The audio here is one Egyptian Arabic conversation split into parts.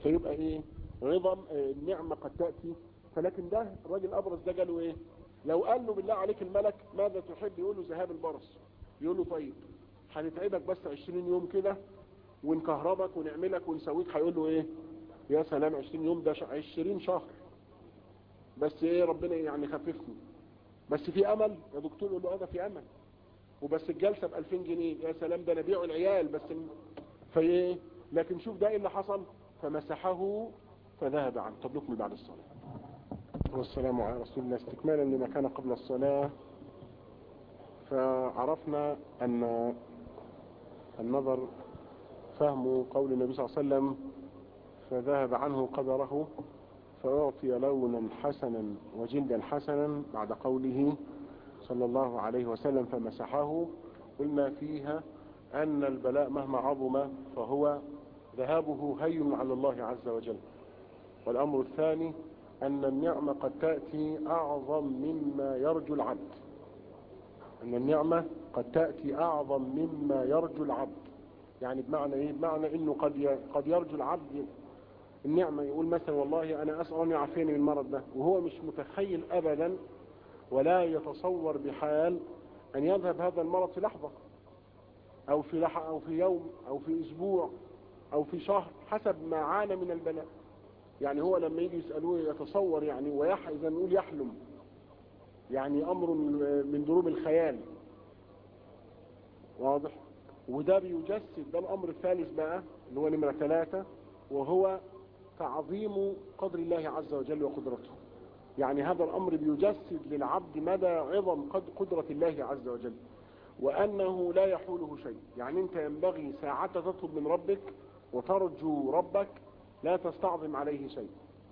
فيبقى ايه عظم آه، النعمة قد تأتي فلكن ده الراجل الابرص ده قال له ايه لو قال له بالله عليك الملك ماذا تحب يقول له ذهاب البرص يقول له طيب هنتعبك بس 20 يوم كده ونكهربك ونعملك ونسويك هيقول له ايه يا سلام 20 يوم ده ش- 20 شهر بس ايه ربنا يعني خففني بس في امل يا دكتور يقول له هذا في امل وبس الجلسة ب 2000 جنيه يا سلام ده انا بيعوا العيال بس ال- فايه لكن شوف ده ايه اللي حصل فمسحه فذهب عنه طب نكمل بعد الصلاة والسلام على رسول الله استكمالا لما كان قبل الصلاة فعرفنا ان النظر فهم قول النبي صلى الله عليه وسلم فذهب عنه قدره فأعطي لونا حسنا وجلدا حسنا بعد قوله صلى الله عليه وسلم فمسحه قلنا فيها أن البلاء مهما عظم فهو ذهابه هين على الله عز وجل والأمر الثاني أن النعمة قد تأتي أعظم مما يرجو العبد أن النعمة قد تأتي أعظم مما يرجو العبد يعني بمعنى إيه؟ بمعنى إنه قد ي- قد يرجو العبد النعمة يقول مثلا والله أنا أسأل أن يعافيني من المرض ده وهو مش متخيل أبدا ولا يتصور بحال أن يذهب هذا المرض في لحظة أو في لح أو في يوم أو في أسبوع أو في شهر حسب ما عانى من البلاء يعني هو لما يجي يسألوه يتصور يعني ويح إذا نقول يحلم يعني أمر من من دروب الخيال واضح وده بيجسد ده الأمر الثالث بقى اللي هو نمرة ثلاثة وهو تعظيم قدر الله عز وجل وقدرته يعني هذا الأمر بيجسد للعبد مدى عظم قد قدرة الله عز وجل وأنه لا يحوله شيء يعني أنت ينبغي ساعة تطلب من ربك وترجو ربك لا تستعظم عليه شيء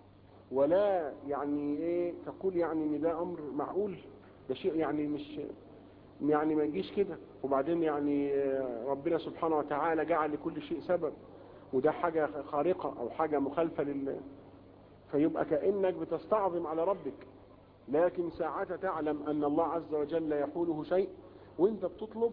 ولا يعني ايه تقول يعني ان ده امر معقول ده شيء يعني مش يعني ما يجيش كده وبعدين يعني آه، ربنا سبحانه وتعالى جعل لكل شيء سبب وده حاجة خارقة او حاجة مخالفة لل فيبقى كأنك بتستعظم على ربك لكن ساعة تعلم ان الله عز وجل لا يحوله شيء وانت بتطلب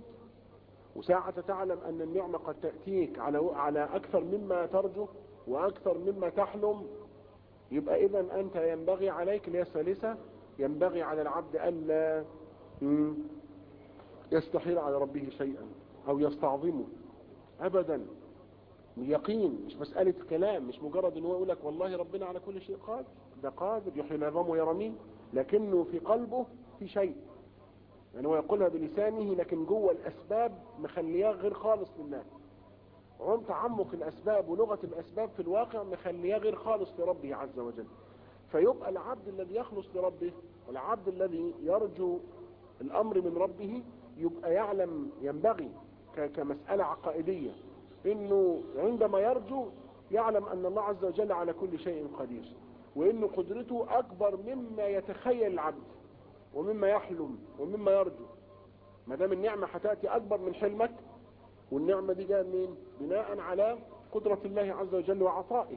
وساعة تعلم ان النعمة قد تأتيك على على اكثر مما ترجو واكثر مما تحلم يبقى اذا انت ينبغي عليك اللي هي الثالثة ينبغي على العبد الا مم، يستحيل على ربه شيئا او يستعظمه ابدا يقين مش مسألة كلام مش مجرد ان هو يقول لك والله ربنا على كل شيء قادر ده قادر يحيي العظام ويرميه لكنه في قلبه في شيء يعني هو يقولها بلسانه لكن جوه الاسباب مخلياه غير خالص لله عم تعمق الاسباب ولغة الاسباب في الواقع مخلياه غير خالص لربه عز وجل فيبقى العبد الذي يخلص لربه والعبد الذي يرجو الامر من ربه يبقى يعلم ينبغي ك- كمسألة عقائدية انه عندما يرجو يعلم ان الله عز وجل على كل شيء قدير وان قدرته اكبر مما يتخيل العبد ومما يحلم ومما يرجو ما دام النعمة هتأتي اكبر من حلمك والنعمة دي جاء منين بناء على قدرة الله عز وجل وعطائه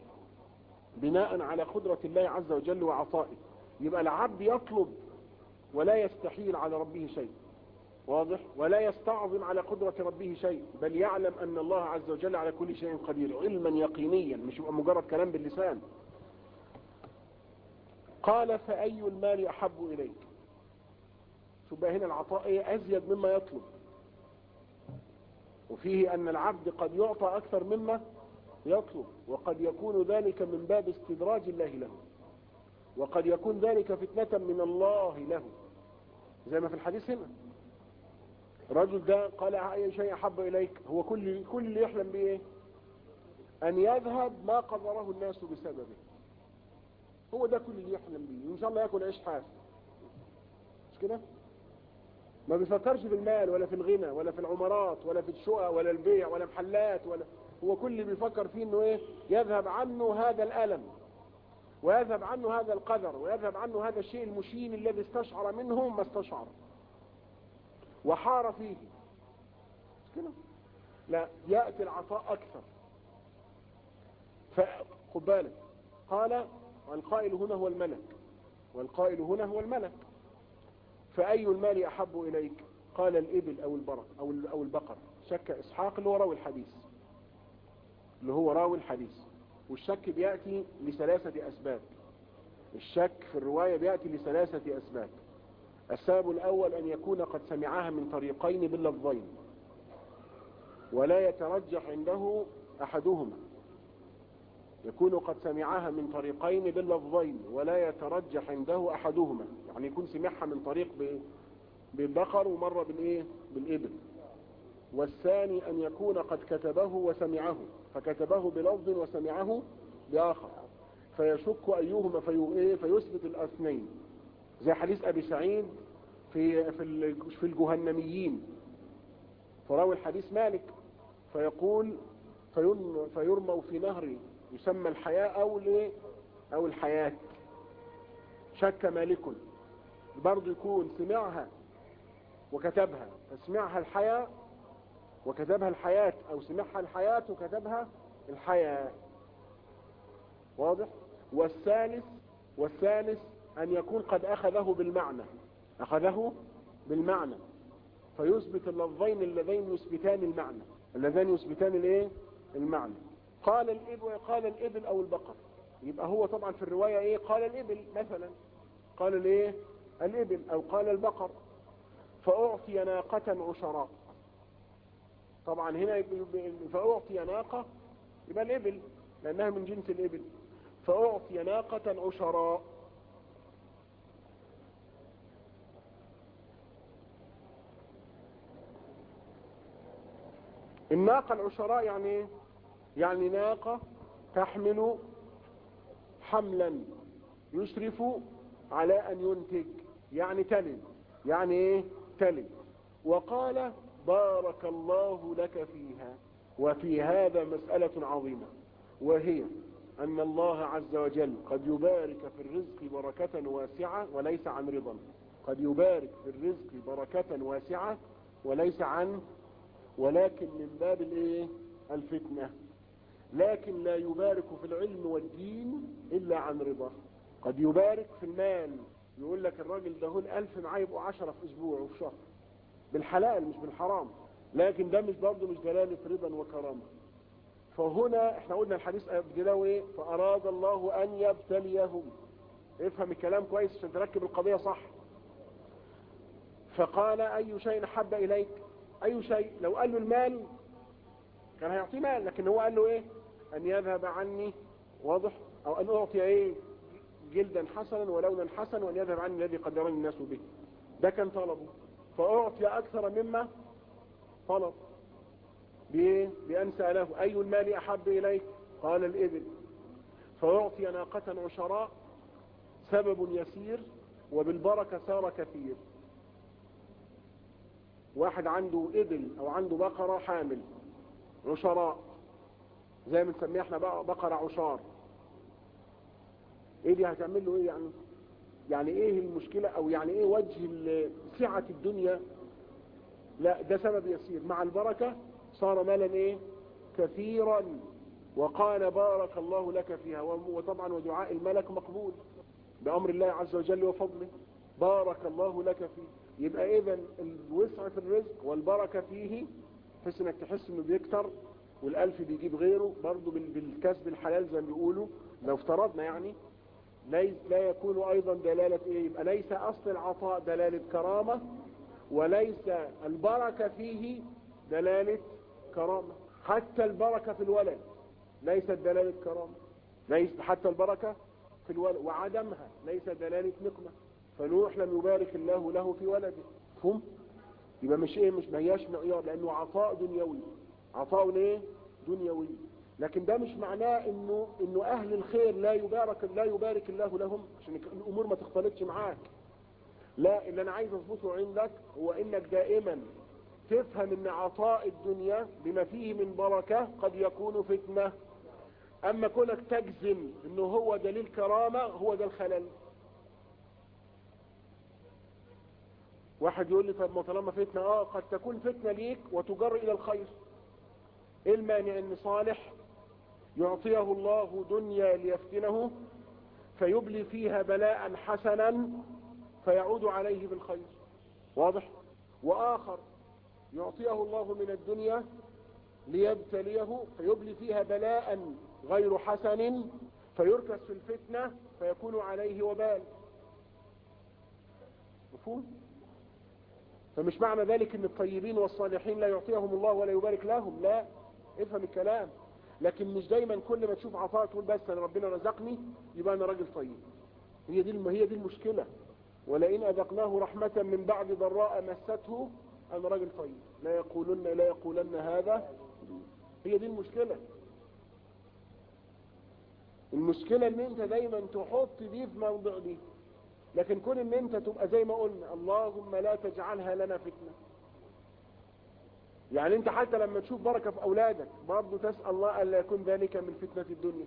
بناء على قدرة الله عز وجل وعطائه يبقى العبد يطلب ولا يستحيل على ربه شيء واضح ولا يستعظم على قدرة ربه شيء بل يعلم أن الله عز وجل على كل شيء قدير علما يقينيا مش يبقى مجرد كلام باللسان قال فأي المال أحب إليك شو بقى هنا العطاء إيه أزيد مما يطلب وفيه أن العبد قد يعطى أكثر مما يطلب وقد يكون ذلك من باب استدراج الله له وقد يكون ذلك فتنة من الله له زي ما في الحديث هنا الرجل ده قال اي شيء احب اليك هو كل كل اللي يحلم بيه ايه ان يذهب ما قدره الناس بسببه هو ده كل اللي يحلم بيه ان شاء الله ياكل عيش حاف مش كده ما بيفكرش في المال ولا في الغنى ولا في العمارات ولا في الشقق ولا البيع ولا محلات ولا هو كل اللي بيفكر فيه انه ايه يذهب عنه هذا الالم ويذهب عنه هذا القدر ويذهب عنه هذا الشيء المشين الذي استشعر منه ما استشعر وحار فيه مش كده لا يأتي العطاء أكثر فخد بالك قال والقائل هنا هو الملك والقائل هنا هو الملك فأي المال أحب إليك قال الإبل أو البرق أو أو البقر شك إسحاق اللي هو راوي الحديث اللي هو راوي الحديث والشك بيأتي لثلاثة أسباب الشك في الرواية بيأتي لثلاثة أسباب السبب الأول أن يكون قد سمعها من طريقين باللفظين ولا يترجح عنده أحدهما يكون قد سمعها من طريقين باللفظين ولا يترجح عنده أحدهما يعني يكون سمعها من طريق بالبقر ومرة بالإيه؟ بالإبل والثاني أن يكون قد كتبه وسمعه فكتبه بلفظ وسمعه بآخر فيشك أيهما في إيه؟ فيثبت الأثنين زي حديث أبي سعيد في في في الجهنميين فراوي الحديث مالك فيقول فيرموا في نهر يسمى الحياة أو ليه أو الحياة شك مالك برضه يكون سمعها وكتبها فسمعها الحياة وكتبها الحياة أو سمعها الحياة وكتبها الحياة واضح والثالث والثالث أن يكون قد أخذه بالمعنى أخذه بالمعنى فيثبت اللفظين اللذين يثبتان المعنى اللذان يثبتان الايه المعنى قال الإبل قال الإبل أو البقر يبقى هو طبعا في الرواية ايه قال الإبل مثلا قال الايه الإبل أو قال البقر فأعطي ناقة عشراء طبعا هنا فأعطي ناقة يبقى الإبل لأنها من جنس الإبل فأعطي ناقة عشراء الناقة العشراء يعني ايه يعني ناقة تحمل حملا يشرف على ان ينتج يعني تلد يعني ايه تلد وقال بارك الله لك فيها وفي هذا مسألة عظيمة وهي أن الله عز وجل قد يبارك في الرزق بركة واسعة وليس عن رضا قد يبارك في الرزق بركة واسعة وليس عن ولكن من باب الايه الفتنة لكن لا يبارك في العلم والدين الا عن رضا قد يبارك في المال يقول لك الراجل ده هو الالف معاه يبقوا عشرة في اسبوع وفي شهر بالحلال مش بالحرام لكن ده مش برضه مش دلالة رضا وكرامة فهنا احنا قلنا الحديث ابتداه ايه فاراد الله ان يبتليهم افهم الكلام كويس عشان تركب القضية صح فقال اي شيء حب اليك اي شيء لو قال له المال كان هيعطيه مال لكن هو قال له ايه ان يذهب عني واضح او ان اعطي ايه جلدا حسنا ولونا حسنا وان يذهب عني الذي قدرني الناس به ده كان طلبه فاعطي اكثر مما طلب بايه بان ساله اي المال احب اليك قال الابل فاعطي ناقة عشراء سبب يسير وبالبركة صار كثير واحد عنده ابل او عنده بقرة حامل عشراء زي ما نسميها احنا بقى بقرة عشار ايه دي هتعمل له ايه يعني يعني ايه المشكلة او يعني ايه وجه سعة الدنيا لا ده سبب يسير مع البركة صار مالا ايه كثيرا وقال بارك الله لك فيها وطبعا ودعاء الملك مقبول بأمر الله عز وجل وفضله بارك الله لك فيه يبقى اذا الوسع في الرزق والبركة فيه تحس انك تحس انه بيكتر والالف بيجيب غيره برضه بالكسب الحلال زي ما بيقولوا لو افترضنا يعني ليس لا يكون ايضا دلالة ايه يبقى ليس اصل العطاء دلالة كرامة وليس البركة فيه دلالة كرامة حتى البركة في الولد ليست دلالة كرامة ليس حتى البركة في الولد وعدمها ليس دلالة نقمة فنوح لم يبارك الله له في ولده فهم يبقى مش ايه مش مهياش معيار لانه عطاء دنيوي عطاء ايه دنيوي لكن ده مش معناه انه انه اهل الخير لا يبارك لا يبارك الله لهم عشان الامور ما تختلطش معاك لا اللي انا عايز اظبطه عندك هو انك دائما تفهم ان عطاء الدنيا بما فيه من بركة قد يكون فتنة اما كونك تجزم انه هو دليل كرامة هو ده الخلل واحد يقول لي طب ما طالما فتنة اه قد تكون فتنة ليك وتجر الى الخير ايه المانع ان صالح يعطيه الله دنيا ليفتنه فيبلي فيها بلاء حسنا فيعود عليه بالخير واضح واخر يعطيه الله من الدنيا ليبتليه فيبلي فيها بلاء غير حسن فيركز في الفتنة فيكون عليه وبال مفهوم فمش معنى ذلك ان الطيبين والصالحين لا يعطيهم الله ولا يبارك لهم لا افهم الكلام لكن مش دايما كل ما تشوف عطاء تقول بس انا ربنا رزقني يبقى انا راجل طيب هي دي هي دي المشكله ولئن اذقناه رحمه من بعد ضراء مسته انا راجل طيب لا يقولن لا يقولن هذا هي دي المشكله المشكله ان انت دايما تحط دي في موضع دي لكن كون ان انت تبقى زي ما قلنا اللهم لا تجعلها لنا فتنه يعني انت حتى لما تشوف بركة في اولادك برضه تسأل الله الا يكون ذلك من فتنة الدنيا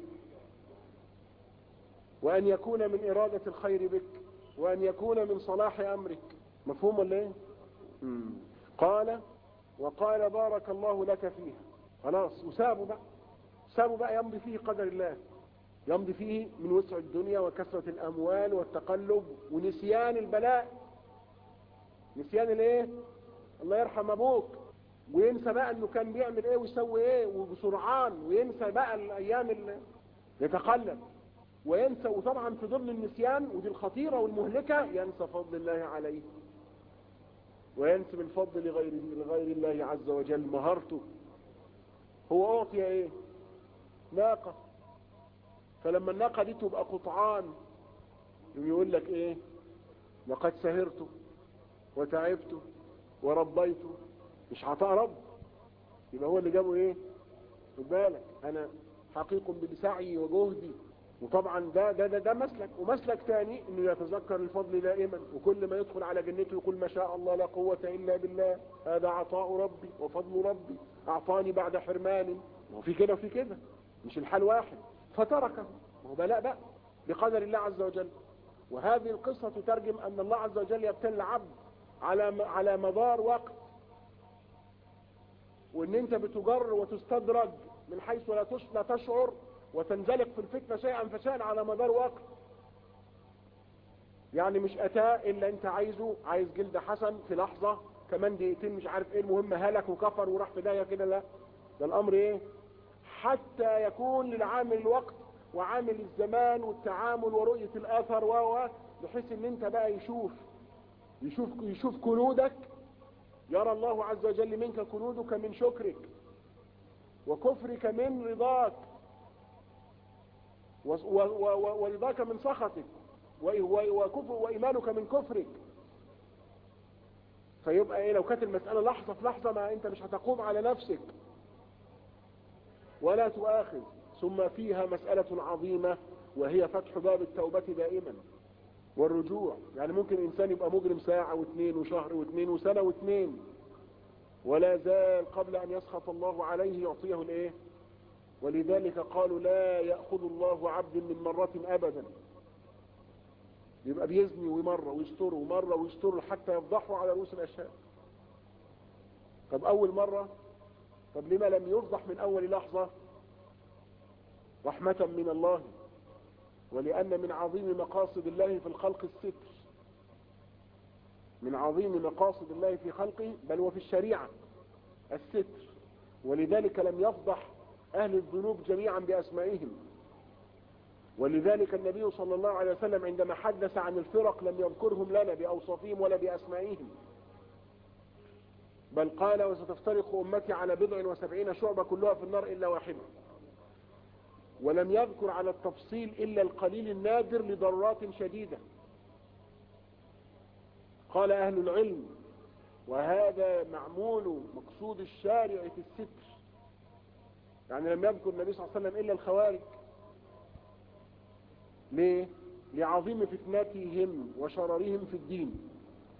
وان يكون من ارادة الخير بك وان يكون من صلاح امرك مفهوم ولا ايه قال وقال بارك الله لك فيها خلاص وسابوا بقى سابوا بقى يمضي فيه قدر الله يمضي فيه من وسع الدنيا وكثرة الاموال والتقلب ونسيان البلاء نسيان الايه الله يرحم ابوك وينسى بقى انه كان بيعمل ايه ويسوي ايه وبسرعان وينسى بقى الايام اللي يتقلب وينسى وطبعا في ظل النسيان ودي الخطيرة والمهلكة ينسى فضل الله عليه وينسب الفضل لغير لغير الله عز وجل مهارته هو اعطي ايه ناقة فلما الناقة دي تبقى قطعان يقول لك ايه لقد سهرت وتعبت وربيت مش عطاء رب يبقى هو اللي جابه ايه خد بالك انا حقيق بسعي وجهدي وطبعا ده ده ده, ده مسلك ومسلك تاني انه يتذكر الفضل دائما وكل ما يدخل على جنته يقول ما شاء الله لا قوة الا بالله هذا عطاء ربي وفضل ربي اعطاني بعد حرمان وفي كده وفي كده مش الحال واحد فتركه وهو بلاء بقى بقدر الله عز وجل وهذه القصة تترجم ان الله عز وجل يبتلي العبد على على مدار وقت وان انت بتجر وتستدرج من حيث لا لا تشعر وتنزلق في الفتنة شيئا فشيئا على مدار وقت يعني مش اتاه الا انت عايزه عايز جلد حسن في لحظة كمان دقيقتين مش عارف ايه المهم هلك وكفر وراح في داهيه كده لا ده الامر ايه حتى يكون للعامل الوقت وعامل الزمان والتعامل ورؤية الاثر و بحيث ان انت بقى يشوف يشوف يشوف كنودك يرى الله عز وجل منك كنودك من شكرك وكفرك من رضاك ورضاك من سخطك وكفر وإيمانك من كفرك فيبقى ايه لو كانت المسألة لحظة في لحظة ما انت مش هتقوم على نفسك ولا تؤاخذ ثم فيها مسألة عظيمة وهي فتح باب التوبة دائما والرجوع يعني ممكن انسان يبقى مجرم ساعة واثنين وشهر واثنين وسنة واثنين ولا زال قبل ان يسخط الله عليه يعطيه الايه ولذلك قالوا لا يأخذ الله عبد من مرة ابدا يبقى بيزني ومرة ويستره ومرة ويستره حتى يفضحه على رؤوس الاشهاد طب اول مرة طب لما لم يفضح من اول لحظة رحمة من الله ولأن من عظيم مقاصد الله في الخلق الستر من عظيم مقاصد الله في خلقه بل وفي الشريعة الستر ولذلك لم يفضح أهل الذنوب جميعا بأسمائهم ولذلك النبي صلى الله عليه وسلم عندما حدث عن الفرق لم يذكرهم لنا بأوصافهم ولا بأسمائهم بل قال وستفترق أمتي على بضع وسبعين شعبة كلها في النار إلا واحدة ولم يذكر على التفصيل إلا القليل النادر لضرورات شديدة قال أهل العلم وهذا معمول مقصود الشارع في الستر يعني لم يذكر النبي صلى الله عليه وسلم إلا الخوارج ليه؟ لعظيم فتنتهم وشررهم في الدين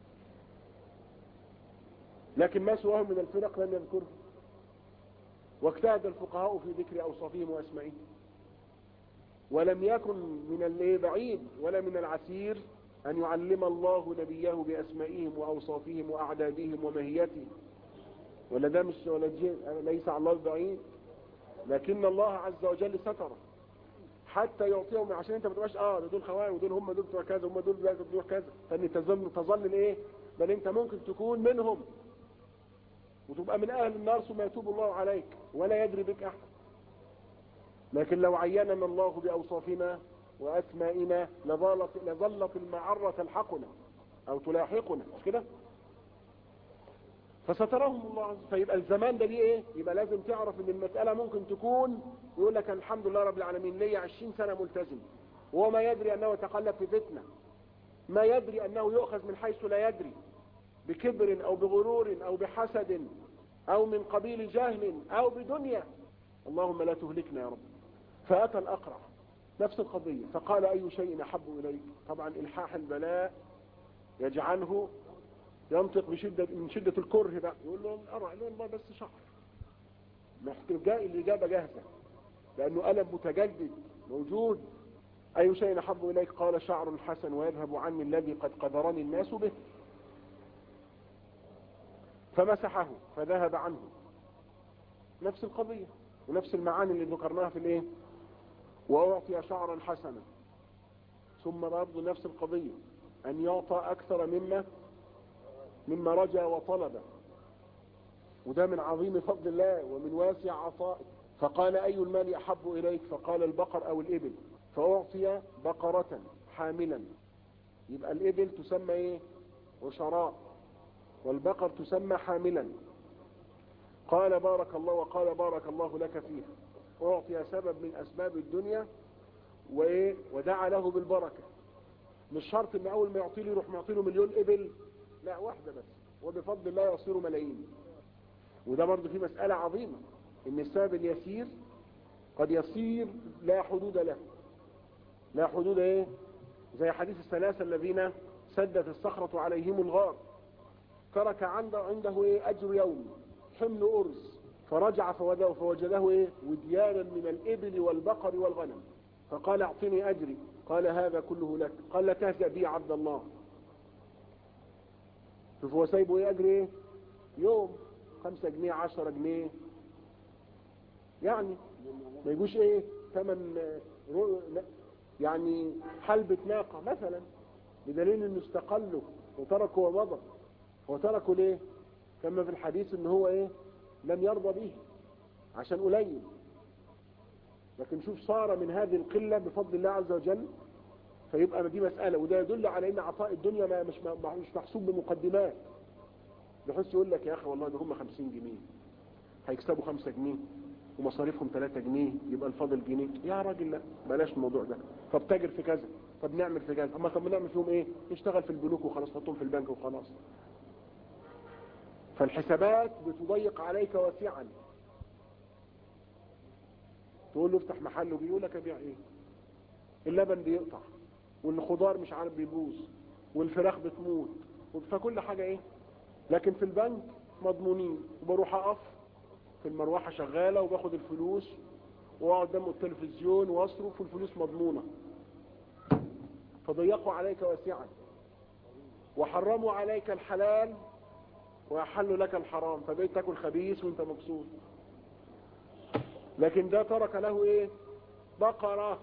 لكن ما سواهم من الفرق لم يذكره واجتهد الفقهاء في ذكر أوصافهم وأسمائهم ولم يكن من البعيد ولا من العسير أن يعلم الله نبيه بأسمائهم وأوصافهم وأعدادهم ومهيتهم ولا ده مش ولا ليس على الله بعيد لكن الله عز وجل ستره حتى يعطيهم عشان انت ما تبقاش اه دول خوارج ودول هم دول بتوع كذا هم دول بتوع كذا فان تظل تظل الايه بل انت ممكن تكون منهم وتبقى من اهل النار ثم يتوب الله عليك ولا يدري بك احد لكن لو عيننا الله بأوصافنا وأسمائنا لظلت, لظلت المعرة تلحقنا أو تلاحقنا مش كده فسترهم الله عز وجل فيبقى الزمان ده ليه ايه يبقى لازم تعرف ان المسألة ممكن تكون يقول لك الحمد لله رب العالمين ليا 20 سنة ملتزم وهو ما يدري انه يتقلب في فتنة ما يدري انه يؤخذ من حيث لا يدري بكبر او بغرور او بحسد او من قبيل جهل او بدنيا اللهم لا تهلكنا يا رب فاتى الاقرع نفس القضية فقال اي شيء احب اليك طبعا الحاح البلاء يجعله ينطق بشدة من شدة الكره بقى يقول له القرع له الله بس شعر محتاج الإجابة جاهزة لأنه ألم متجدد موجود أي شيء أحب إليك قال شعر حسن ويذهب عني الذي قد قدرني الناس به فمسحه فذهب عنه نفس القضية ونفس المعاني اللي ذكرناها في الايه وأعطي شعرا حسنا ثم برضه نفس القضية أن يعطى أكثر مما مما رجا وطلب وده من عظيم فضل الله ومن واسع عطائه فقال أي المال أحب إليك فقال البقر أو الإبل فأعطي بقرة حاملا يبقى الإبل تسمى إيه وشراء والبقر تسمى حاملا قال بارك الله وقال بارك الله لك فيها أعطي سبب من أسباب الدنيا وإيه ودعا له بالبركة مش شرط ان اول ما يعطي له يروح معطي له مليون ابل لا واحدة بس وبفضل الله يصير ملايين وده برضه في مسألة عظيمة ان السبب اليسير قد يصير لا حدود له لا حدود ايه زي حديث الثلاثة الذين سدت الصخرة عليهم الغار ترك عنده, عنده ايه اجر يوم حمل ارز فرجع فوجده, فوجده ايه وديانا من الابل والبقر والغنم فقال اعطني اجري قال هذا كله لك قال لا تهزأ بي عبد الله شوف هو سايبه ايه اجر ايه يوم خمسة جنيه عشرة جنيه يعني ما يجوش ايه ثمن يعني حلبة ناقة مثلا بدليل انه استقله وتركه ومضى هو تركه ليه كما في الحديث ان هو ايه لم يرضى به عشان قليل لكن شوف صار من هذه القلة بفضل الله عز وجل فيبقى دي مسألة وده يدل على ان عطاء الدنيا ما مش مش محسوب بمقدمات بحيث يقول لك يا اخي والله ده هم 50 جنيه هيكسبوا 5 جنيه ومصاريفهم 3 جنيه يبقى الفاضل جنيه يا راجل لا بلاش الموضوع ده طب تاجر في كذا طب نعمل في كذا اما طب نعمل فيهم ايه نشتغل في البنوك وخلاص نحطهم في البنك وخلاص فالحسابات بتضيق عليك واسعا تقول له افتح محل وبيقول لك ابيع ايه اللبن بيقطع والخضار مش عارف بيبوظ والفراخ بتموت فكل حاجة ايه لكن في البنك مضمونين وبروح اقف في المروحة شغالة وباخد الفلوس واقعد قدام التلفزيون واصرف والفلوس مضمونة فضيقوا عليك واسعا وحرموا عليك الحلال وأحلوا لك الحرام فبقيت تاكل خبيث وانت مبسوط لكن ده ترك له ايه بقرة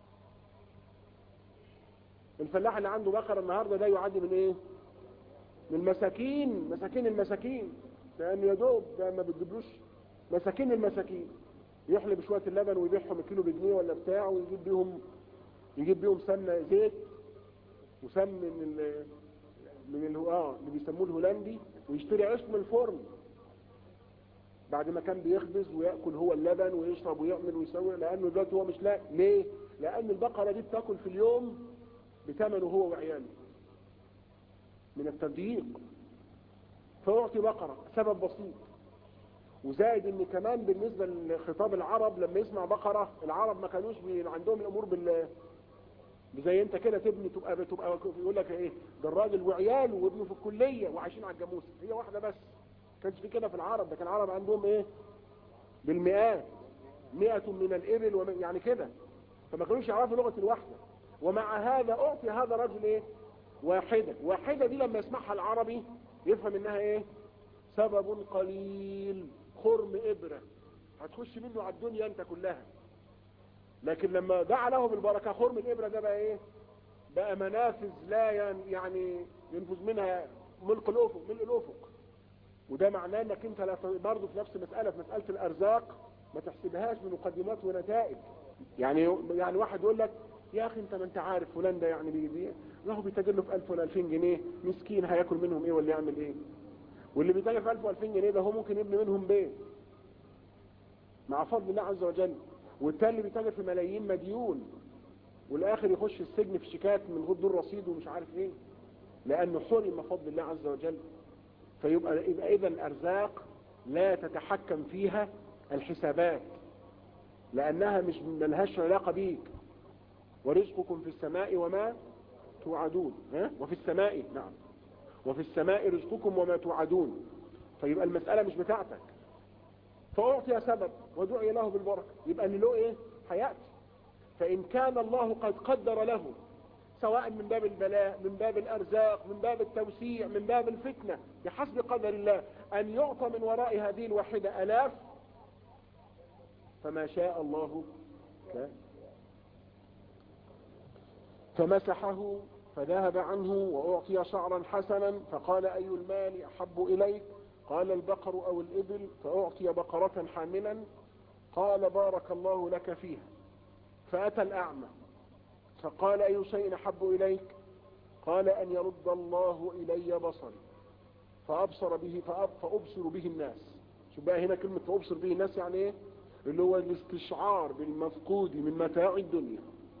الفلاح اللي عنده بقرة النهاردة ده يعد من ايه من مساكين مساكين المساكين لان يا دوب ده ما بتجيبلوش مساكين المساكين يحلب شوية اللبن ويبيعهم الكيلو بجنيه ولا بتاع ويجيب بيهم يجيب بيهم سمنة زيت وسم من ال من ال اه اللي بيسموه الهولندي ويشتري عيش من الفرن بعد ما كان بيخبز ويأكل هو اللبن ويشرب ويعمل ويسوي لأنه دلوقتي هو مش لاقي ليه؟ لأن البقرة دي بتاكل في اليوم بثمنه هو وعياله من التضييق فأعطي بقرة سبب بسيط وزائد ان كمان بالنسبة لخطاب العرب لما يسمع بقرة العرب ما كانوش عندهم الامور بال زي انت كده تبني تبقى تبقى يقول لك ايه ده الراجل وعياله وابنه في الكلية وعايشين على الجاموسة هي واحدة بس كانش في كده في العرب ده كان العرب عندهم ايه بالمئات مئة من الابل ومن يعني كده فما كانوش يعرفوا لغة الوحدة ومع هذا اعطي هذا الرجل ايه واحدة واحدة دي لما يسمعها العربي يفهم انها ايه سبب قليل خرم ابرة هتخش منه على الدنيا انت كلها لكن لما دعا له بالبركة خرم الابرة ده بقى ايه بقى منافذ لا يعني ينفذ منها ملك الافق ملء الافق وده معناه انك انت برضه في نفس المسألة في مسألة الارزاق ما تحسبهاش من مقدمات ونتائج يعني يعني واحد يقول لك يا اخي انت ما انت عارف فلان ده يعني بيبيع له بيتاجر له في 1000 ولا 2000 جنيه مسكين هياكل منهم ايه ولا يعمل ايه واللي بيتاجر في 1000 و2000 جنيه ده هو ممكن يبني منهم بيت مع فضل الله عز وجل والتاني بيتاجر في ملايين مديون والاخر يخش السجن في شيكات من غير دور رصيد ومش عارف ايه لانه حرم فضل الله عز وجل فيبقى يبقى اذا الارزاق لا تتحكم فيها الحسابات لانها مش ملهاش علاقه بيك ورزقكم في السماء وما توعدون ها وفي السماء نعم وفي السماء رزقكم وما توعدون فيبقى المسألة مش بتاعتك فأعطي سبب ودعي له بالبركة يبقى اللي له ايه هيأتي فإن كان الله قد قدر له سواء من باب البلاء من باب الأرزاق من باب التوسيع من باب الفتنة بحسب قدر الله أن يعطى من وراء هذه الواحدة ألاف فما شاء الله كان فمسحه فذهب عنه وأعطي شعرا حسنا فقال أي المال أحب إليك قال البقر أو الإبل فأعطي بقرة حاملا قال بارك الله لك فيها فأتى الأعمى فقال أي شيء أحب إليك قال أن يرد الله إلي بصري فأبصر به فأبصر به الناس شو بقى هنا كلمة فأبصر به الناس يعني ايه اللي هو الاستشعار بالمفقود من متاع الدنيا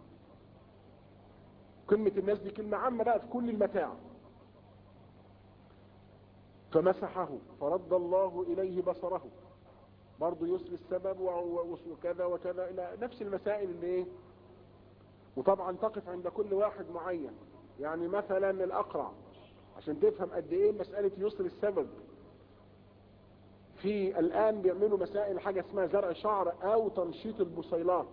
كلمة الناس دي كلمة عامة بقى في كل المتاع فمسحه فرد الله إليه بصره برضه يسري السبب وكذا وكذا إلى نفس المسائل اللي ايه وطبعا تقف عند كل واحد معين يعني مثلا الأقرع عشان تفهم قد ايه مسألة يسر السبب في الآن بيعملوا مسائل حاجة اسمها زرع شعر أو تنشيط البصيلات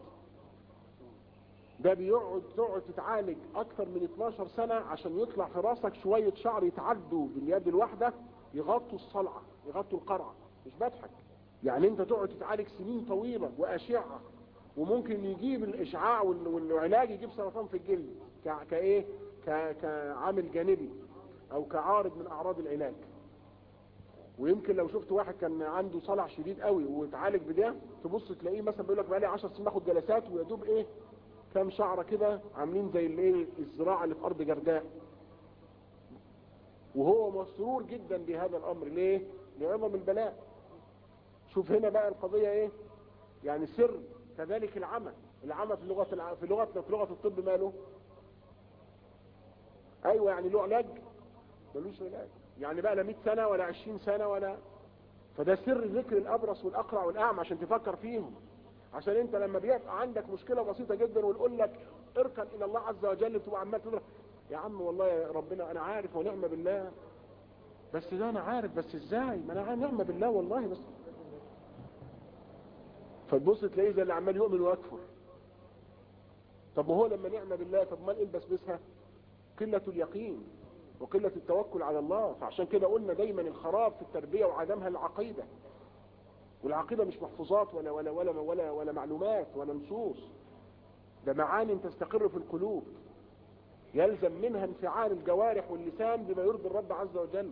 ده بيقعد تقعد تتعالج أكثر من 12 سنة عشان يطلع في راسك شوية شعر يتعدوا باليد الواحدة يغطوا الصلعة يغطوا القرعة مش بضحك يعني انت تقعد تتعالج سنين طويلة وأشعة وممكن يجيب الإشعاع والعلاج يجيب سرطان في الجلد كايه كعامل جانبي أو كعارض من أعراض العلاج ويمكن لو شفت واحد كان عنده صلع شديد قوي واتعالج بده تبص تلاقيه مثلا بيقول لك بقالي 10 سنين باخد جلسات ويا دوب ايه كام شعره كده عاملين زي الايه الزراعه اللي في ارض جرداء وهو مسرور جدا بهذا الامر ليه لعظم البلاء شوف هنا بقى القضيه ايه يعني سر كذلك العمى العمى في لغه الع... في لغتنا في لغه الطب ماله ايوه يعني له علاج ملوش علاج يعني بقى لا 100 سنة ولا 20 سنة ولا فده سر ذكر الأبرص والأقرع والأعمى عشان تفكر فيهم عشان انت لما بيبقى عندك مشكلة بسيطة جدا ونقول لك اركن الى الله عز وجل تبقى عمال تقول يا عم والله يا ربنا انا عارف ونعم بالله بس ده انا عارف بس ازاي ما انا نعمة بالله والله بس فتبص تلاقيه زي اللي عمال يؤمن ويكفر طب ما هو لما نعمة بالله طب ما البس بسها قلة اليقين وقلة التوكل على الله فعشان كده قلنا دايما الخراب في التربية وعدمها العقيدة والعقيدة مش محفوظات ولا ولا ولا ولا, ولا معلومات ولا نصوص ده معاني تستقر في القلوب يلزم منها انفعال الجوارح واللسان بما يرضي الرب عز وجل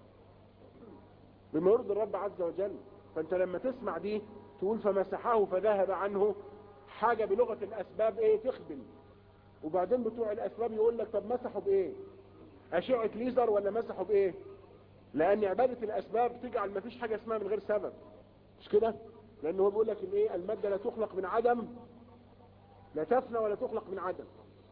بما يرضي الرب عز وجل فانت لما تسمع دي تقول فمسحه فذهب عنه حاجة بلغة الاسباب ايه تخبل وبعدين بتوع الاسباب يقول لك طب مسحوا بايه اشعة ليزر ولا مسحوا بايه لان عبادة الاسباب تجعل ما فيش حاجة اسمها من غير سبب مش كده لانه هو بيقول لك الايه المادة لا تخلق من عدم لا تفنى ولا تخلق من عدم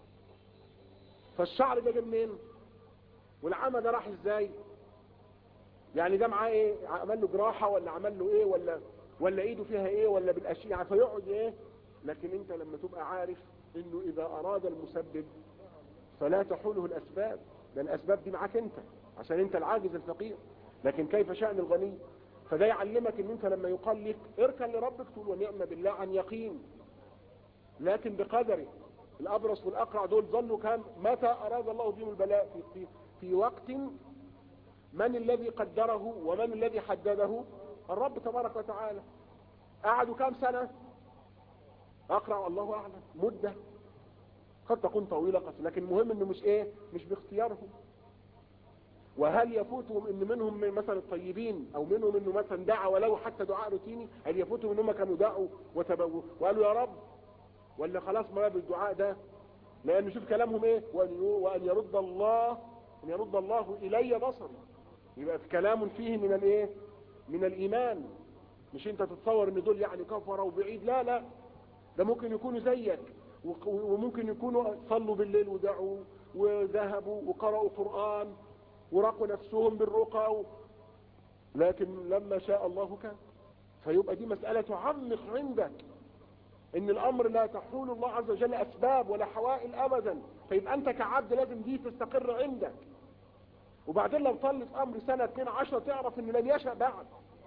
فالشعر ده جه منين والعمى ده راح ازاي يعني ده معاه ايه عمل له جراحة ولا عمل له ايه ولا ولا ايده فيها ايه ولا بالاشياء فيقعد ايه لكن انت لما تبقى عارف انه اذا اراد المسبب فلا تحوله الاسباب ده الاسباب دي معاك انت عشان انت العاجز الفقير لكن كيف شأن الغني فده يعلمك ان انت لما يقال لك اركن لربك تقول ونعم بالله عن يقين لكن بقدره الابرص والاقرع دول ظلوا كام متى اراد الله بهم البلاء في, في, في وقت من الذي قدره ومن الذي حدده الرب تبارك وتعالى قعدوا كام سنة اقرع الله اعلم مدة قد تكون طويلة قصيرة لكن المهم انه مش ايه مش باختيارهم وهل يفوتهم ان منهم من مثلا الطيبين او منهم انه مثلا دعا ولو حتى دعاء روتيني هل يفوتهم انهم كانوا دعوا وتبوا وقالوا يا رب ولا خلاص ما باب الدعاء ده لان شوف كلامهم ايه وان وان يرد الله ان يرد الله الي بصري يبقى في كلام فيه من الايه من الايمان مش انت تتصور ان دول يعني كفره وبعيد لا لا ده ممكن يكونوا زيك وممكن يكونوا صلوا بالليل ودعوا وذهبوا وقرأوا قرآن ورقوا نفسهم بالرقى و... لكن لما شاء الله كان فيبقى دي مسألة تعمق عندك ان الامر لا تحول الله عز وجل اسباب ولا حوائل ابدا فيبقى انت كعبد لازم دي تستقر عندك وبعدين لو طلت امر سنة 2 عشر تعرف ان لم يشأ بعد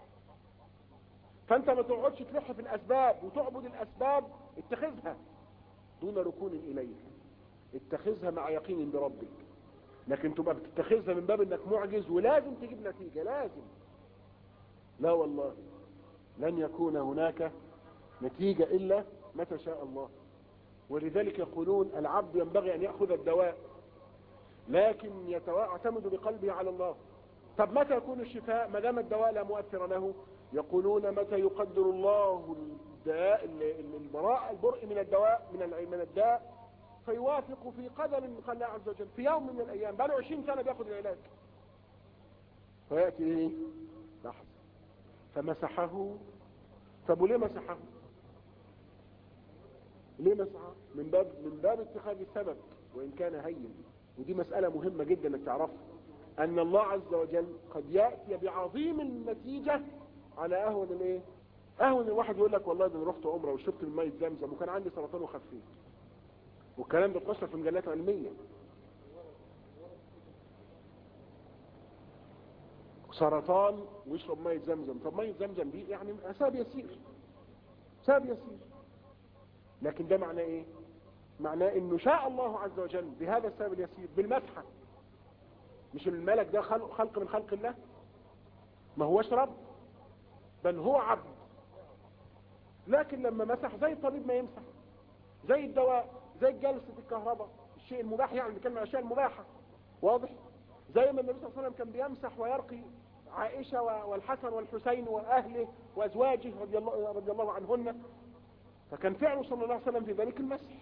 فانت ما تقعدش تلح في الاسباب وتعبد الاسباب اتخذها دون ركون اليها اتخذها مع يقين بربك لكن تبقى بتتخذها من باب انك معجز ولازم تجيب نتيجة لازم لا والله لن يكون هناك نتيجة الا متى شاء الله ولذلك يقولون العبد ينبغي ان يأخذ الدواء لكن يعتمد بقلبه على الله طب متى يكون الشفاء ما دام الدواء لا مؤثر له يقولون متى يقدر الله الداء البراء البرء من الدواء من من الداء فيوافق في قدر من الله عز وجل في يوم من الايام بقى له 20 سنه بياخد العلاج فياتي ايه لحظه فمسحه طب وليه مسحه ليه مسحه من باب من باب اتخاذ السبب وان كان هين ودي مساله مهمه جدا انك تعرفها ان الله عز وجل قد ياتي بعظيم النتيجه على اهون الايه اهون الواحد يقول لك والله ده انا رحت عمره وشربت من ميه زمزم وكان عندي سرطان وخفيت والكلام ده اتنشر في مجلات علميه سرطان ويشرب ميه زمزم طب ميه زمزم دي يعني سبب يسير سبب يسير لكن ده معناه ايه معناه انه شاء الله عز وجل بهذا السبب اليسير بالمسحه مش الملك ده خلق, خلق من خلق الله ما هوش رب بل هو عبد لكن لما مسح زي الطبيب ما يمسح زي الدواء زي جلسة الكهرباء الشيء المباح يعني بنتكلم عن الاشياء المباحة واضح زي ما النبي صلى الله عليه وسلم كان بيمسح ويرقي عائشة والحسن والحسين واهله وازواجه رضي الله, رضي الله عنهن فكان فعله صلى الله عليه وسلم في ذلك المسح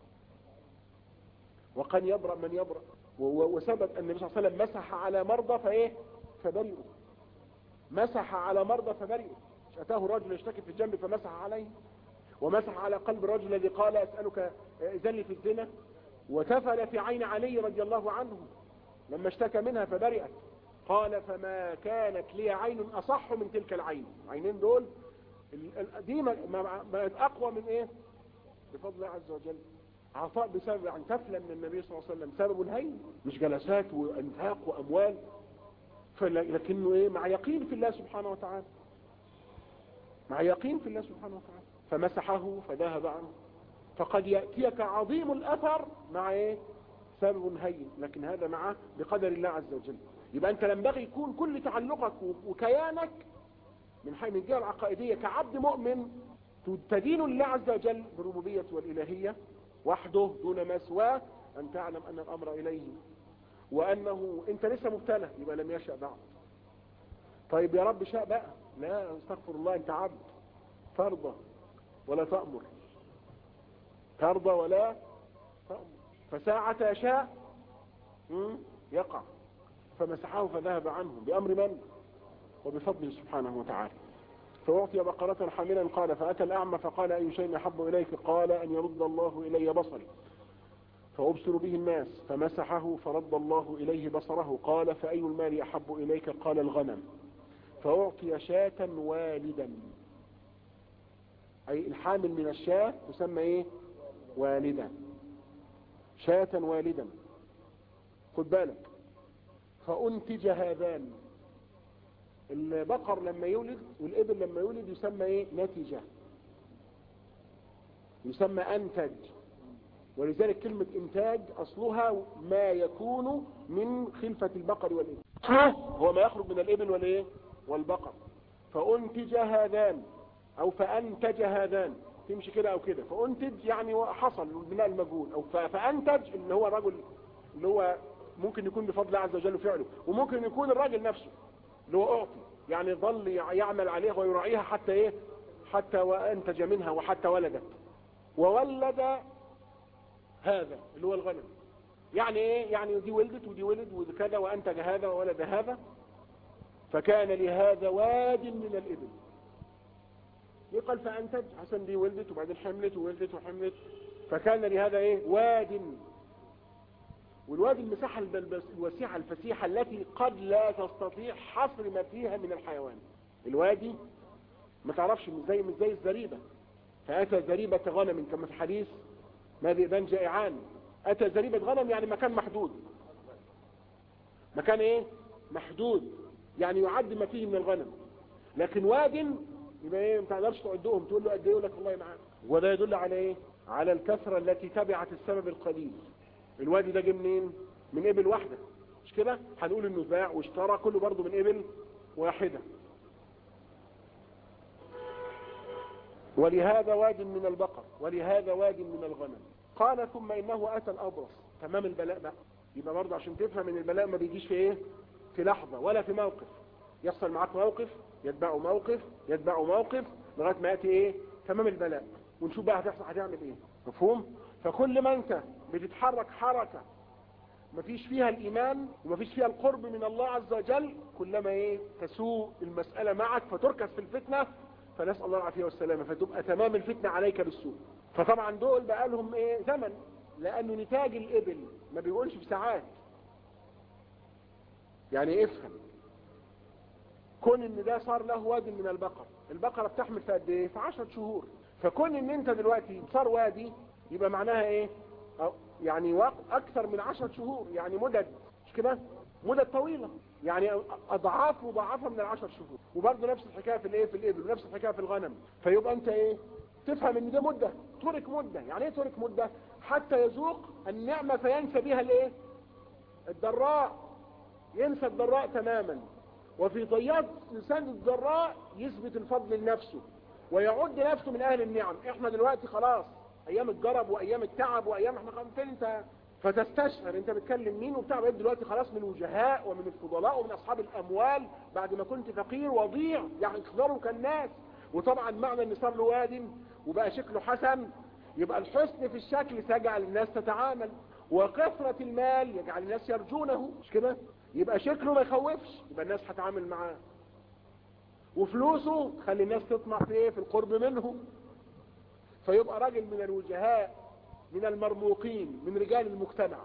وكان يبرأ من يبرأ وثبت ان النبي صلى الله عليه وسلم مسح على مرضى فايه فبرئوا مسح على مرضى فبرئوا اتاه رجل يشتكي في الجنب فمسح عليه ومسح على قلب الرجل الذي قال اسألك اذن في الزنا وتفل في عين علي رضي الله عنه لما اشتكى منها فبرئت قال فما كانت لي عين اصح من تلك العين عينين دول دي بقت اقوى من ايه بفضل الله عز وجل عطاء بسبب عن تفلة من النبي صلى الله عليه وسلم سبب الهين مش جلسات وانفاق واموال لكنه ايه مع يقين في الله سبحانه وتعالى مع يقين في الله سبحانه وتعالى فمسحه فذهب عنه فقد يأتيك عظيم الاثر مع ايه سبب هين لكن هذا معه بقدر الله عز وجل يبقى انت ينبغي يكون كل تعلقك وكيانك من حيث من الجهه العقائديه كعبد مؤمن تدين الله عز وجل بالربوبيه والالهيه وحده دون ما سواه ان تعلم ان الامر اليه وانه انت لسه مبتلى يبقى لم يشاء بعد طيب يا رب شاء بقى لا استغفر الله انت عبد ترضى ولا تأمر ترضى ولا تأمر فساعة يشاء يقع فمسحه فذهب عنه بأمر من وبفضله سبحانه وتعالى فأعطي بقرة حاملا قال فأتى الأعمى فقال أي شيء أحب إليك قال أن يرد الله إلي بصري فأبصر به الناس فمسحه فرد الله إليه بصره قال فأي المال أحب إليك قال الغنم فأعطي شاة والدا أي الحامل من الشاة تسمى إيه والدا شاة والدا خد بالك فأنتج هذان البقر لما يولد والإبل لما يولد يسمى إيه نتيجة يسمى أنتج ولذلك كلمة إنتاج أصلها ما يكون من خلفة البقر والإبل هو ما يخرج من الإبل والإيه والبقر فأنتج هذان أو فأنتج هذان تمشي كده أو كده فأنتج يعني حصل بناء المجهول أو فأنتج اللي هو الرجل اللي هو ممكن يكون بفضل الله عز وجل فعله وممكن يكون الراجل نفسه اللي هو أعطي يعني ظل يعمل عليها ويراعيها حتى إيه حتى وأنتج منها وحتى ولدت وولد هذا اللي هو الغنم يعني ايه يعني دي ولدت ودي ولد وكذا وانتج هذا وولد هذا فكان لهذا واد من الابل يقال فانتج حسن دي ولدت وبعدين حملت وولدت وحملت فكان لهذا ايه واد والوادي المساحة الوسيعة الفسيحة التي قد لا تستطيع حصر ما فيها من الحيوان الوادي ما تعرفش مش زي مش زي الزريبة فأتى زريبة غنم كما في الحديث ما ذئبان جائعان أتى زريبة غنم يعني مكان محدود مكان ايه محدود يعني يعد ما فيه من الغنم لكن واد يبقى ايه ما تقدرش تعدهم تقول له قد ايه يقول لك والله معاك وده يدل على ايه على الكثرة التي تبعت السبب القليل الوادي ده جه منين من ابل واحدة مش كده هنقول انه باع واشترى كله برضه من ابل واحدة ولهذا واد من البقر ولهذا واد من الغنم قال ثم انه اتى الابرص تمام البلاء بقى يبقى برضه عشان تفهم ان البلاء ما بيجيش في ايه في لحظة ولا في موقف يحصل معاك موقف يتبعه موقف يتبعه موقف لغايه ما ياتي ايه تمام البلاء ونشوف بقى هتحصل هتعمل ايه مفهوم فكل ما انت بتتحرك حركة مفيش فيها الايمان ومفيش فيها القرب من الله عز وجل كلما ايه تسوء المسألة معك فتركز في الفتنة فنسأل الله العافية والسلامة فتبقى تمام الفتنة عليك بالسوء فطبعا دول بقى لهم ايه زمن لانه نتاج الابل ما بيقولش في ساعات يعني افهم كون ان ده صار له وادي من البقر البقرة بتحمل في قد ايه في 10 شهور فكون ان انت دلوقتي صار وادي يبقى معناها ايه يعني وقت اكثر من 10 شهور يعني مدد مش كده مدد طويلة يعني اضعاف مضاعفة من العشر شهور وبرضه نفس الحكاية في الايه في الابل ونفس الحكاية في الغنم فيبقى انت ايه تفهم ان ده مدة ترك مدة يعني ايه ترك مدة حتى يذوق النعمة فينسى بها الايه الضراء ينسى الضراء تماما وفي ضياط لسان الضراء يثبت الفضل لنفسه ويعد نفسه من اهل النعم احنا دلوقتي خلاص ايام الجرب وايام التعب وايام احنا فين انت فتستشعر انت بتكلم مين وبتاع بقيت دلوقتي خلاص من الوجهاء ومن الفضلاء ومن اصحاب الاموال بعد ما كنت فقير وضيع يعني اقدروا كالناس وطبعا معنى ان صار له واد وبقى شكله حسن يبقى الحسن في الشكل تجعل الناس تتعامل وكثرة المال يجعل الناس يرجونه مش كده يبقى شكله ما يخوفش يبقى الناس هتعامل معاه وفلوسه خلي الناس تطمع في ايه في القرب منه فيبقى راجل من الوجهاء من المرموقين من رجال المجتمع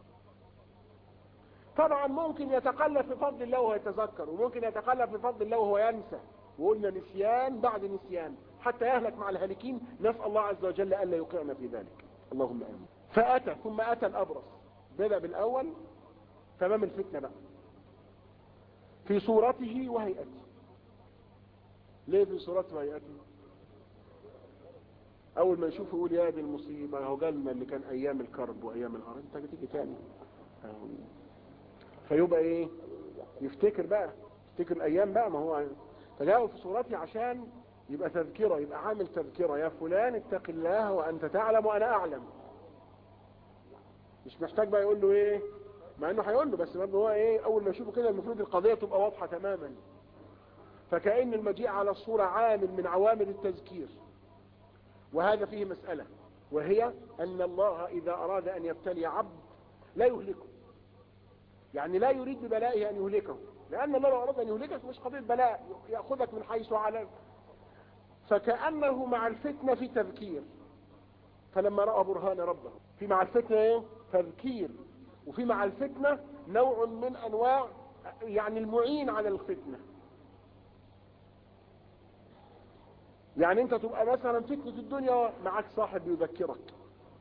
طبعا ممكن يتقلب في فضل الله وهو يتذكر وممكن يتقلب في فضل الله وهو ينسى وقلنا نسيان بعد نسيان حتى يهلك مع الهالكين نسأل الله عز وجل ألا يوقعنا في ذلك اللهم آمين فأتى ثم أتى الأبرص بدأ بالأول تمام الفتنة بقى في صورته وهيئته ليه في صورته وهيئته اول ما يشوف يقول يا دي المصيبة هو جالنا اللي كان ايام الكرب وايام الارض انت تيجي تاني فيبقى ايه يفتكر بقى يفتكر الايام بقى ما هو فجاءوا في صورتي عشان يبقى تذكرة يبقى عامل تذكرة يا فلان اتق الله وانت تعلم وانا اعلم مش محتاج بقى يقول له ايه مع انه هيقول له بس برضه هو ايه اول ما يشوفه كده المفروض القضية تبقى واضحة تماما فكأن المجيء على الصورة عامل من عوامل التذكير وهذا فيه مسألة وهي أن الله إذا أراد أن يبتلي عبد لا يهلكه يعني لا يريد ببلائه أن يهلكه لأن الله لو أراد أن يهلكك مش قضية بلاء يأخذك من حيث على فكأنه مع الفتنة في تذكير فلما رأى برهان ربه في مع الفتنة ايه تذكير وفي مع الفتنة نوع من أنواع يعني المعين على الفتنة يعني انت تبقى مثلا فتنة الدنيا معك صاحب يذكرك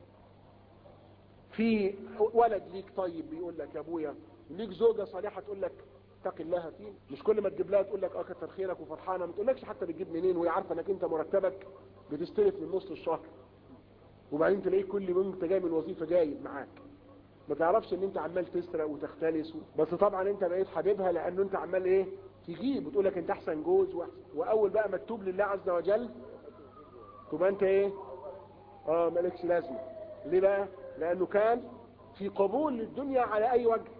في ولد ليك طيب بيقول لك يا ابويا ليك زوجة صالحة تقول لك اتق الله فيه مش كل ما تجيب لها تقول لك اه كتر خيرك وفرحانه ما تقولكش حتى بتجيب منين وهي عارفه انك انت مرتبك بتستلف من نص الشهر وبعدين تلاقيك كل يوم انت جاي من الوظيفه جايب معاك ما تعرفش ان انت عمال تسرق وتختلس بس طبعا انت بقيت حبيبها لانه انت عمال ايه تجيب وتقول لك انت احسن جوز واحسن واول بقى ما تتوب لله عز وجل تبقى انت ايه اه مالكش لازمه ليه بقى لانه كان في قبول للدنيا على اي وجه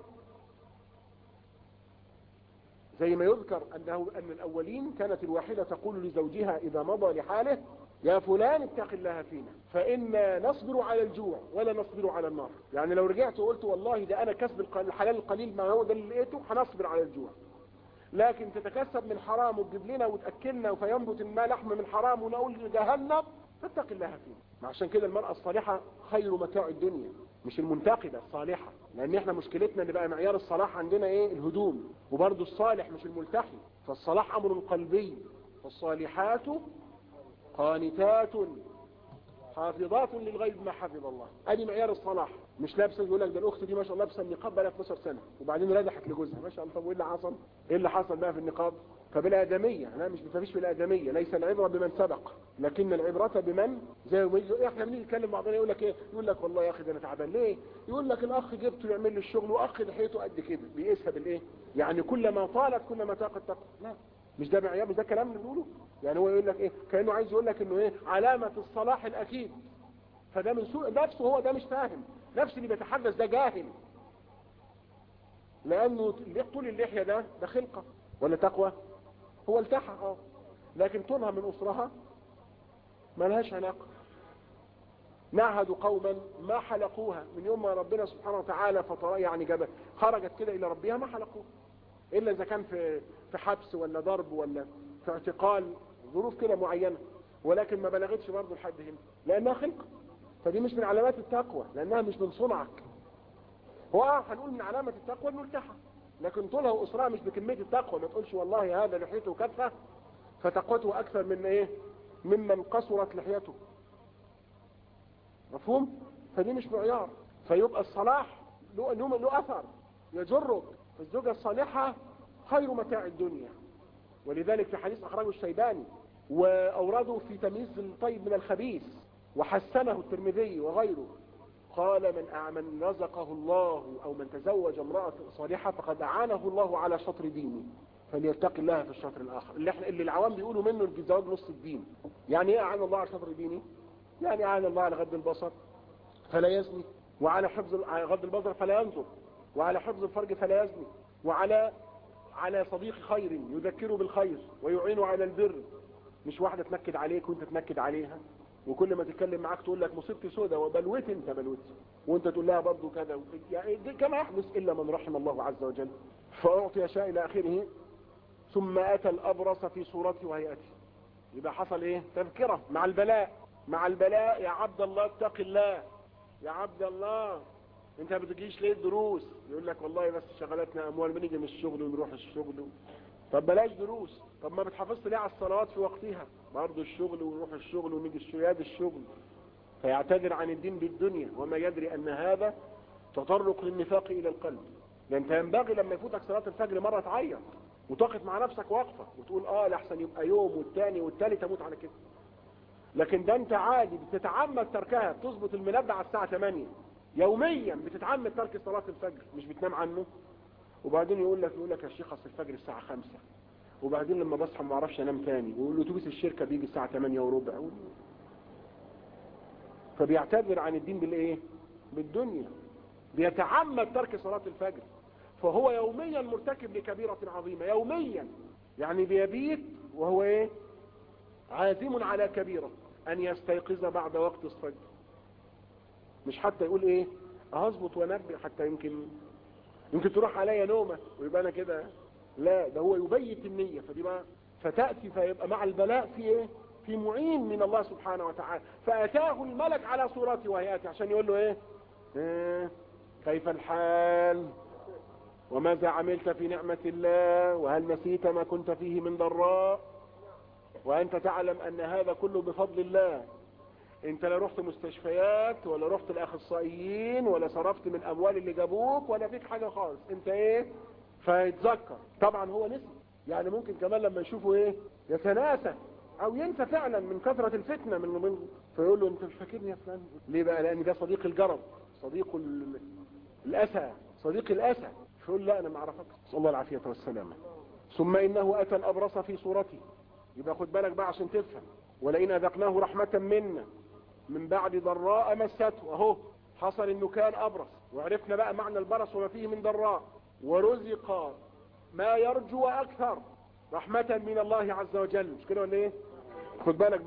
زي ما يذكر أنه أن الأولين كانت الواحدة تقول لزوجها إذا مضى لحاله يا فلان اتق الله فينا فإنا نصبر على الجوع ولا نصبر على النار يعني لو رجعت وقلت والله ده أنا كسب الحلال القليل ما هو ده اللي لقيته هنصبر على الجوع لكن تتكسب من حرام وتجيب لنا وتأكلنا فينبت ما لحم من حرام ونقول جهنم فاتق الله فينا عشان كده المرأة الصالحة خير متاع الدنيا مش المنتقدة الصالحة لان احنا مشكلتنا ان بقى معيار الصلاح عندنا ايه الهدوم وبرضه الصالح مش الملتحي فالصلاح امر قلبي فالصالحات قانتات حافظات للغيب ما حفظ الله ادي معيار الصلاح مش لابسه يقول لك ده الاخت دي ما شاء الله لابسه النقاب بقى 12 سنه وبعدين ردحت لجوزها ما شاء الله طب وايه اللي حصل ايه اللي حصل بقى في النقاب فبالادميه انا مش مفيش في الادميه ليس العبره بمن سبق لكن العبره بمن زي ما يجي احنا بنيجي نتكلم بعضنا يقول لك ايه يقول لك والله يا اخي ده انا تعبان ليه يقول لك الاخ جبته يعمل لي الشغل واخ لحيته قد كده بيقيسها بالايه يعني كلما طالت كلما طاقت تقوى لا مش ده معيار مش ده كلام اللي بنقوله يعني هو يقول لك ايه كانه عايز يقول لك انه ايه علامه الصلاح الاكيد فده من سوء نفسه هو ده مش فاهم نفس اللي بيتحدث ده جاهل لانه طول اللحيه ده ده خلقه ولا تقوى هو التحى اه لكن طولها من اسرها ما لهاش علاقه نعهد قوما ما حلقوها من يوم ما ربنا سبحانه وتعالى فطر يعني جاب خرجت كده الى ربها ما حلقوها الا اذا كان في في حبس ولا ضرب ولا في اعتقال ظروف كده معينه ولكن ما بلغتش برضه لحد هنا لانها خلقه فدي مش من علامات التقوى لانها مش من صنعك هو اه هنقول من علامه التقوى انه التحى لكن طولها واسرها مش بكميه التقوى ما تقولش والله هذا لحيته كثه فتقوته اكثر من ايه ممن قصرت لحيته مفهوم فدي مش معيار فيبقى الصلاح له له له اثر يجرك الزوجه الصالحه خير متاع الدنيا ولذلك في حديث اخرجه الشيباني واورده في تمييز الطيب من الخبيث وحسنه الترمذي وغيره قال من من رزقه الله او من تزوج امرأة صالحة فقد اعانه الله على شطر دينه فليتقي الله في الشطر الاخر اللي احنا اللي العوام بيقولوا منه الزواج نص الدين يعني ايه اعان الله على شطر دينه يعني اعان الله على غض البصر فلا يزني وعلى حفظ غض البصر فلا ينظر وعلى حفظ الفرج فلا يزني وعلى على صديق خير يذكره بالخير ويعينه على البر مش واحدة تنكد عليك وانت تنكد عليها وكل ما تتكلم معاك تقول لك مصيبتي سودة وبلوتي انت بلوتي وانت تقول لها برضه كذا يعني كما يحدث الا من رحم الله عز وجل فاعطي شاء الى اخره ثم اتى الابرص في صورته وهيئته يبقى حصل ايه تذكرة مع البلاء مع البلاء يا عبد الله اتق الله يا عبد الله انت ما بتجيش ليه الدروس يقول لك والله بس شغلتنا اموال بنيجي من الشغل ونروح الشغل طب بلاش دروس طب ما بتحافظش ليه على الصلوات في وقتها برضه الشغل ونروح الشغل ونيجي الشياد الشغل فيعتذر عن الدين بالدنيا وما يدري ان هذا تطرق للنفاق الى القلب لان انت ينبغي لما يفوتك صلاة الفجر مرة تعيط وتقف مع نفسك واقفة وتقول اه لحسن يبقى يوم والتاني والتالي تموت على كده لكن ده انت عادي بتتعمد تركها تظبط المنبه على الساعة 8 يوميا بتتعمد ترك صلاة الفجر مش بتنام عنه وبعدين يقول لك يقول لك يا شيخ اصل الفجر الساعة 5 وبعدين لما بصحى ما اعرفش انام تاني ويقول له اتوبيس الشركة بيجي الساعة 8 وربع فبيعتذر عن الدين بالايه بالدنيا بيتعمد ترك صلاة الفجر فهو يوميا مرتكب لكبيرة عظيمة يوميا يعني بيبيت وهو ايه عازم على كبيرة ان يستيقظ بعد وقت الفجر مش حتى يقول ايه هظبط وانبه حتى يمكن يمكن تروح عليا نومة ويبقى انا كده لا ده هو يبيت النية فدي بقى فتأتي فيبقى مع البلاء في ايه في معين من الله سبحانه وتعالى فأتاه الملك على صورته وهيئته عشان يقول له ايه, إيه كيف الحال وماذا عملت في نعمة الله وهل نسيت ما كنت فيه من ضراء وانت تعلم ان هذا كله بفضل الله انت لا رحت مستشفيات ولا رحت الاخصائيين ولا صرفت من اموال اللي جابوك ولا فيك حاجة خالص انت ايه فيتذكر طبعا هو نسي يعني ممكن كمان لما يشوفه ايه يتناسى او ينسى فعلا من كثرة الفتنة من من فيقول له انت مش فاكرني يا فلان ليه بقى لان ده صديق الجرب صديق الاسى صديق الاسى فيقول لا انا ما اعرفك نسال الله العافية والسلامة ثم انه اتى الابرص في صورته يبقى خد بالك بقى عشان تفهم ولئن اذقناه رحمة منا من بعد ضراء مسته اهو حصل انه كان ابرص وعرفنا بقى معنى البرص وما فيه من ضراء ورزق ما يرجو اكثر رحمة من الله عز وجل مش كده ولا ايه خد بالك بقى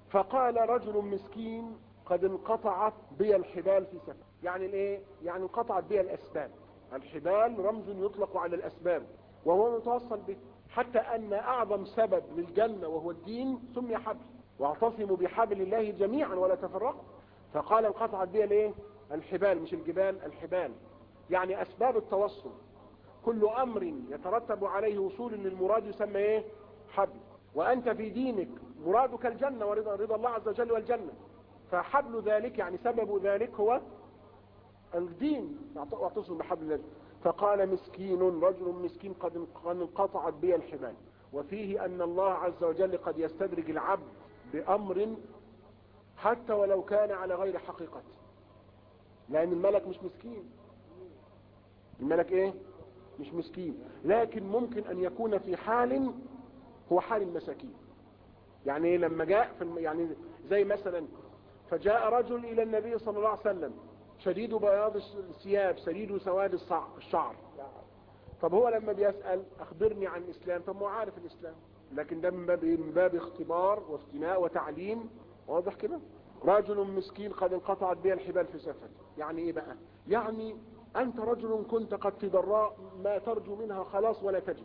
فقال رجل مسكين قد انقطعت بي الحبال في سفر يعني الايه يعني انقطعت بي الاسباب الحبال رمز يطلق على الاسباب وهو متوصل به حتى ان اعظم سبب للجنة وهو الدين سمي حبل واعتصموا بحبل الله جميعا ولا تفرقوا فقال انقطعت بي الايه الحبال مش الجبال الحبال يعني اسباب التوصل كل امر يترتب عليه وصول للمراد يسمى ايه حبل وانت في دينك مرادك الجنة ورضا رضا الله عز وجل والجنة فحبل ذلك يعني سبب ذلك هو الدين واعتصم بحبل الله فقال مسكين رجل مسكين قد انقطعت بي الحبال وفيه ان الله عز وجل قد يستدرج العبد بامر حتى ولو كان على غير حقيقته لان الملك مش مسكين الملك ايه مش مسكين لكن ممكن ان يكون في حال هو حال المساكين يعني لما جاء في الم... يعني زي مثلا فجاء رجل الى النبي صلى الله عليه وسلم شديد بياض الثياب شديد سواد الشعر طب هو لما بيسأل اخبرني عن الاسلام طب هو عارف الاسلام لكن ده من باب من باب اختبار وافتناء وتعليم واضح كده رجل مسكين قد انقطعت به الحبال في سفر يعني ايه بقى يعني انت رجل كنت قد في ضراء ما ترجو منها خلاص ولا تجد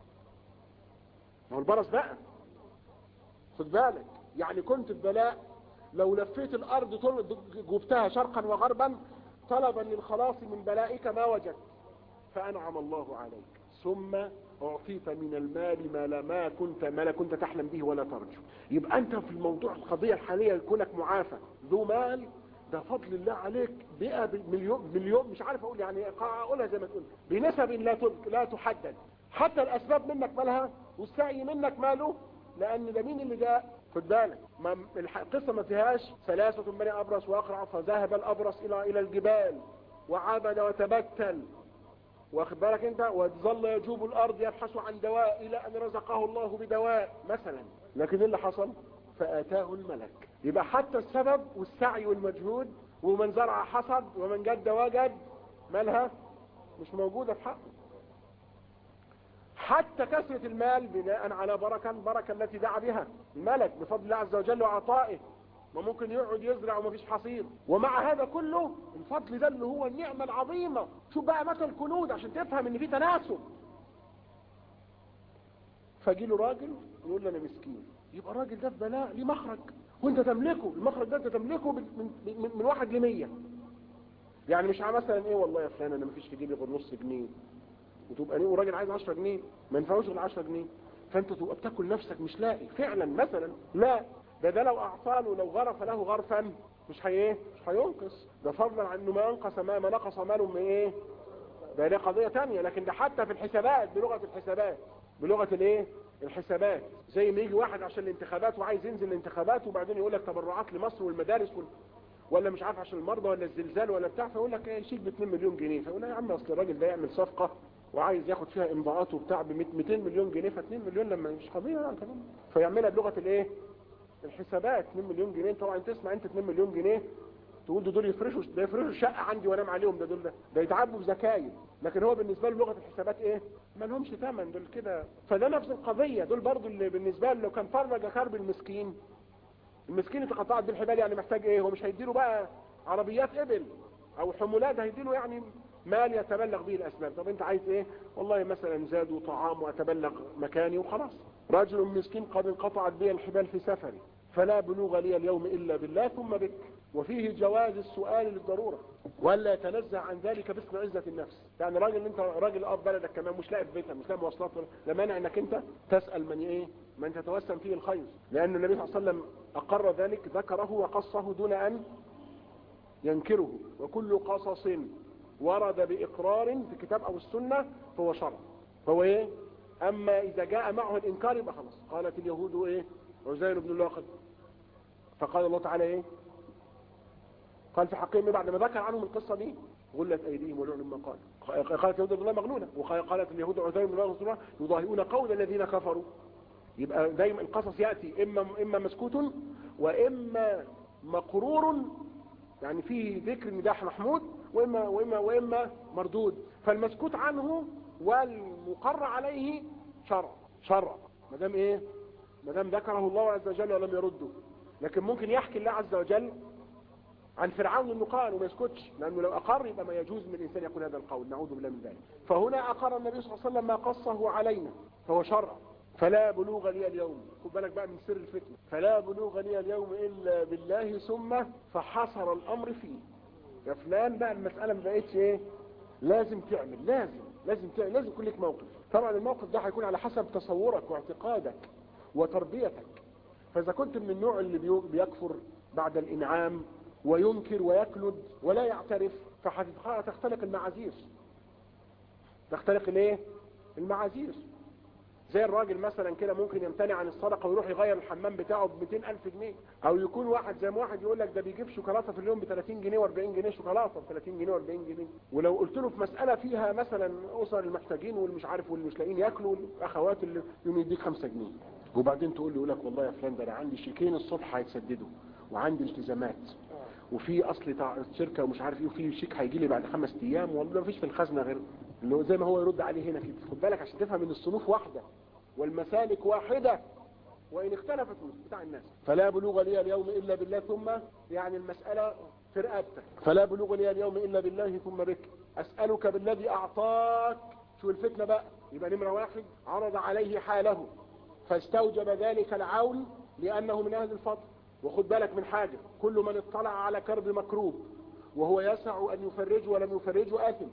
هو البرص بقى خد بالك يعني كنت ببلاء لو لفيت الارض جبتها شرقا وغربا طلبا للخلاص من بلائك ما وجدت فانعم الله عليك ثم اعطيت من المال ما لا ما كنت ما لا كنت تحلم به ولا ترجو يبقى انت في الموضوع القضيه الحاليه كونك معافى ذو مال ده فضل الله عليك بقى مليون مليون مش عارف اقول يعني اقولها زي ما تقول بنسب لا لا تحدد حتى الاسباب منك مالها والسعي منك ماله لان ده مين اللي جاء خد بالك ما القصه ما فيهاش ثلاثه بني ابرص واقرع فذهب الابرص الى الى الجبال وعبد وتبتل واخد بالك انت وظل يجوب الارض يبحث عن دواء الى ان رزقه الله بدواء مثلا لكن اللي حصل فاتاه الملك يبقى حتى السبب والسعي والمجهود ومن زرع حصد ومن جد وجد مالها مش موجودة في حقه حتى كثرة المال بناء على بركة البركة التي دعا بها الملك بفضل الله عز وجل وعطائه وممكن يقعد يزرع ومفيش حصيد ومع هذا كله الفضل ده اللي هو النعمة العظيمة شوف بقى متى الكنود عشان تفهم ان في تناسب فجي له راجل يقول له انا مسكين يبقى الراجل ده في بلاء ليه مخرج وانت تملكه المخرج ده انت تملكه من, من, من واحد لمية يعني مش مثلا ايه والله يا فلان انا مفيش في جيبي غير نص جنيه وتبقى ايه وراجل عايز 10 جنيه ما ينفعوش غير 10 جنيه فانت تبقى بتاكل نفسك مش لاقي فعلا مثلا لا ده ده لو اعطانه لو غرف له غرفا مش هي ايه مش هينقص ده فضلا عن انه ما انقص ما ما نقص ماله من ايه ده دي قضيه ثانيه لكن ده حتى في الحسابات بلغه الحسابات بلغه الايه الحسابات زي ما يجي واحد عشان الانتخابات وعايز ينزل الانتخابات وبعدين يقول لك تبرعات لمصر والمدارس وال... ولا مش عارف عشان المرضى ولا الزلزال ولا بتاع فيقول لك ايه شيك ب 2 مليون جنيه فيقول يا عم اصل الراجل ده يعمل صفقه وعايز ياخد فيها امضاءات وبتاع ب 200 مليون جنيه ف 2 مليون لما مش قضيه يعني كمان فيعملها بلغه الايه الحسابات 2 مليون جنيه طبعا تسمع انت 2 مليون جنيه تقول ده دول يفرشوا ده يفرشوا شقه عندي وانام عليهم ده دول ده, ده يتعبوا بزكاير لكن هو بالنسبه له لغه الحسابات ايه ما لهمش ثمن دول كده فده نفس القضيه دول برضو اللي بالنسبه له لو كان فرج كرب المسكين المسكين اتقطعت بالحبال يعني محتاج ايه هو مش هيديله بقى عربيات ابل او حمولات هيديله يعني مال يتبلغ به الاسباب طب انت عايز ايه والله مثلا زاد طعام واتبلغ مكاني وخلاص رجل مسكين قد انقطعت به الحبال في سفري فلا بلوغ لي اليوم الا بالله ثم بك وفيه جواز السؤال للضرورة ولا يتنزع عن ذلك باسم عزة النفس يعني راجل انت راجل اب بلدك كمان مش لاقي في بيتك مش لاقي مواصلات لا مانع انك انت تسأل من ايه من تتوسم فيه الخير لان النبي صلى الله عليه وسلم اقر ذلك ذكره وقصه دون ان ينكره وكل قصص ورد باقرار في الكتاب او السنة فهو شرع فهو ايه اما اذا جاء معه الانكار يبقى خلاص قالت اليهود ايه عزير بن الله فقال الله تعالى ايه قال في حقهم بعد ما ذكر عنهم القصة دي غلت ايديهم ولعنوا ما قال قالت اليهود الله مغلولة وقالت اليهود عزير بن الله يضاهئون قول الذين كفروا يبقى دايما القصص يأتي اما اما مسكوت واما مقرور يعني فيه ذكر مداح محمود واما واما واما مردود فالمسكوت عنه والمقر عليه شرع شرع ما دام ايه ما دام ذكره الله عز وجل ولم يرده لكن ممكن يحكي الله عز وجل عن فرعون انه قال وما يسكتش لانه لو اقر يبقى ما يجوز من الانسان يقول هذا القول نعوذ بالله من ذلك فهنا اقر النبي صلى الله عليه وسلم ما قصه علينا فهو شرع فلا بلوغ لي اليوم خد بالك بقى من سر الفتنه فلا بلوغ لي اليوم الا بالله ثم فحصر الامر فيه يا فلان بقى المساله ما بقتش ايه لازم تعمل لازم لازم تعمل لازم يكون لك موقف طبعا الموقف ده هيكون على حسب تصورك واعتقادك وتربيتك فاذا كنت من النوع اللي بيكفر بعد الانعام وينكر ويكلد ولا يعترف فهتختلق المعاذير تختلق الايه المعاذير زي الراجل مثلا كده ممكن يمتنع عن الصدقه ويروح يغير الحمام بتاعه ب 200000 جنيه او يكون واحد زي ما واحد يقول لك ده بيجيب شوكولاته في اليوم ب 30 جنيه و40 جنيه شوكولاته ب 30 جنيه و40 جنيه ولو قلت له في مساله فيها مثلا اسر المحتاجين واللي مش عارف واللي مش لاقيين ياكلوا الاخوات اللي يوم يديك 5 جنيه وبعدين تقول له يقول لك والله يا فلان ده انا عندي شيكين الصبح هيتسددوا وعندي التزامات وفي اصل تاع الشركه ومش عارف ايه وفي شيك هيجي لي بعد خمس ايام والله ما فيش في الخزنه غير اللي هو زي ما هو يرد عليه هنا كده خد بالك عشان تفهم ان الصنوف واحده والمسالك واحده وان اختلفت بتاع الناس فلا بلوغ لي اليوم الا بالله ثم يعني المساله في رقبتك فلا بلوغ لي اليوم الا بالله ثم بك اسالك بالذي اعطاك شو الفتنه بقى يبقى نمره واحد عرض عليه حاله فاستوجب ذلك العون لانه من اهل الفضل وخد بالك من حاجة كل من اطلع على كرب مكروب وهو يسع أن يفرجه ولم يفرجه آثم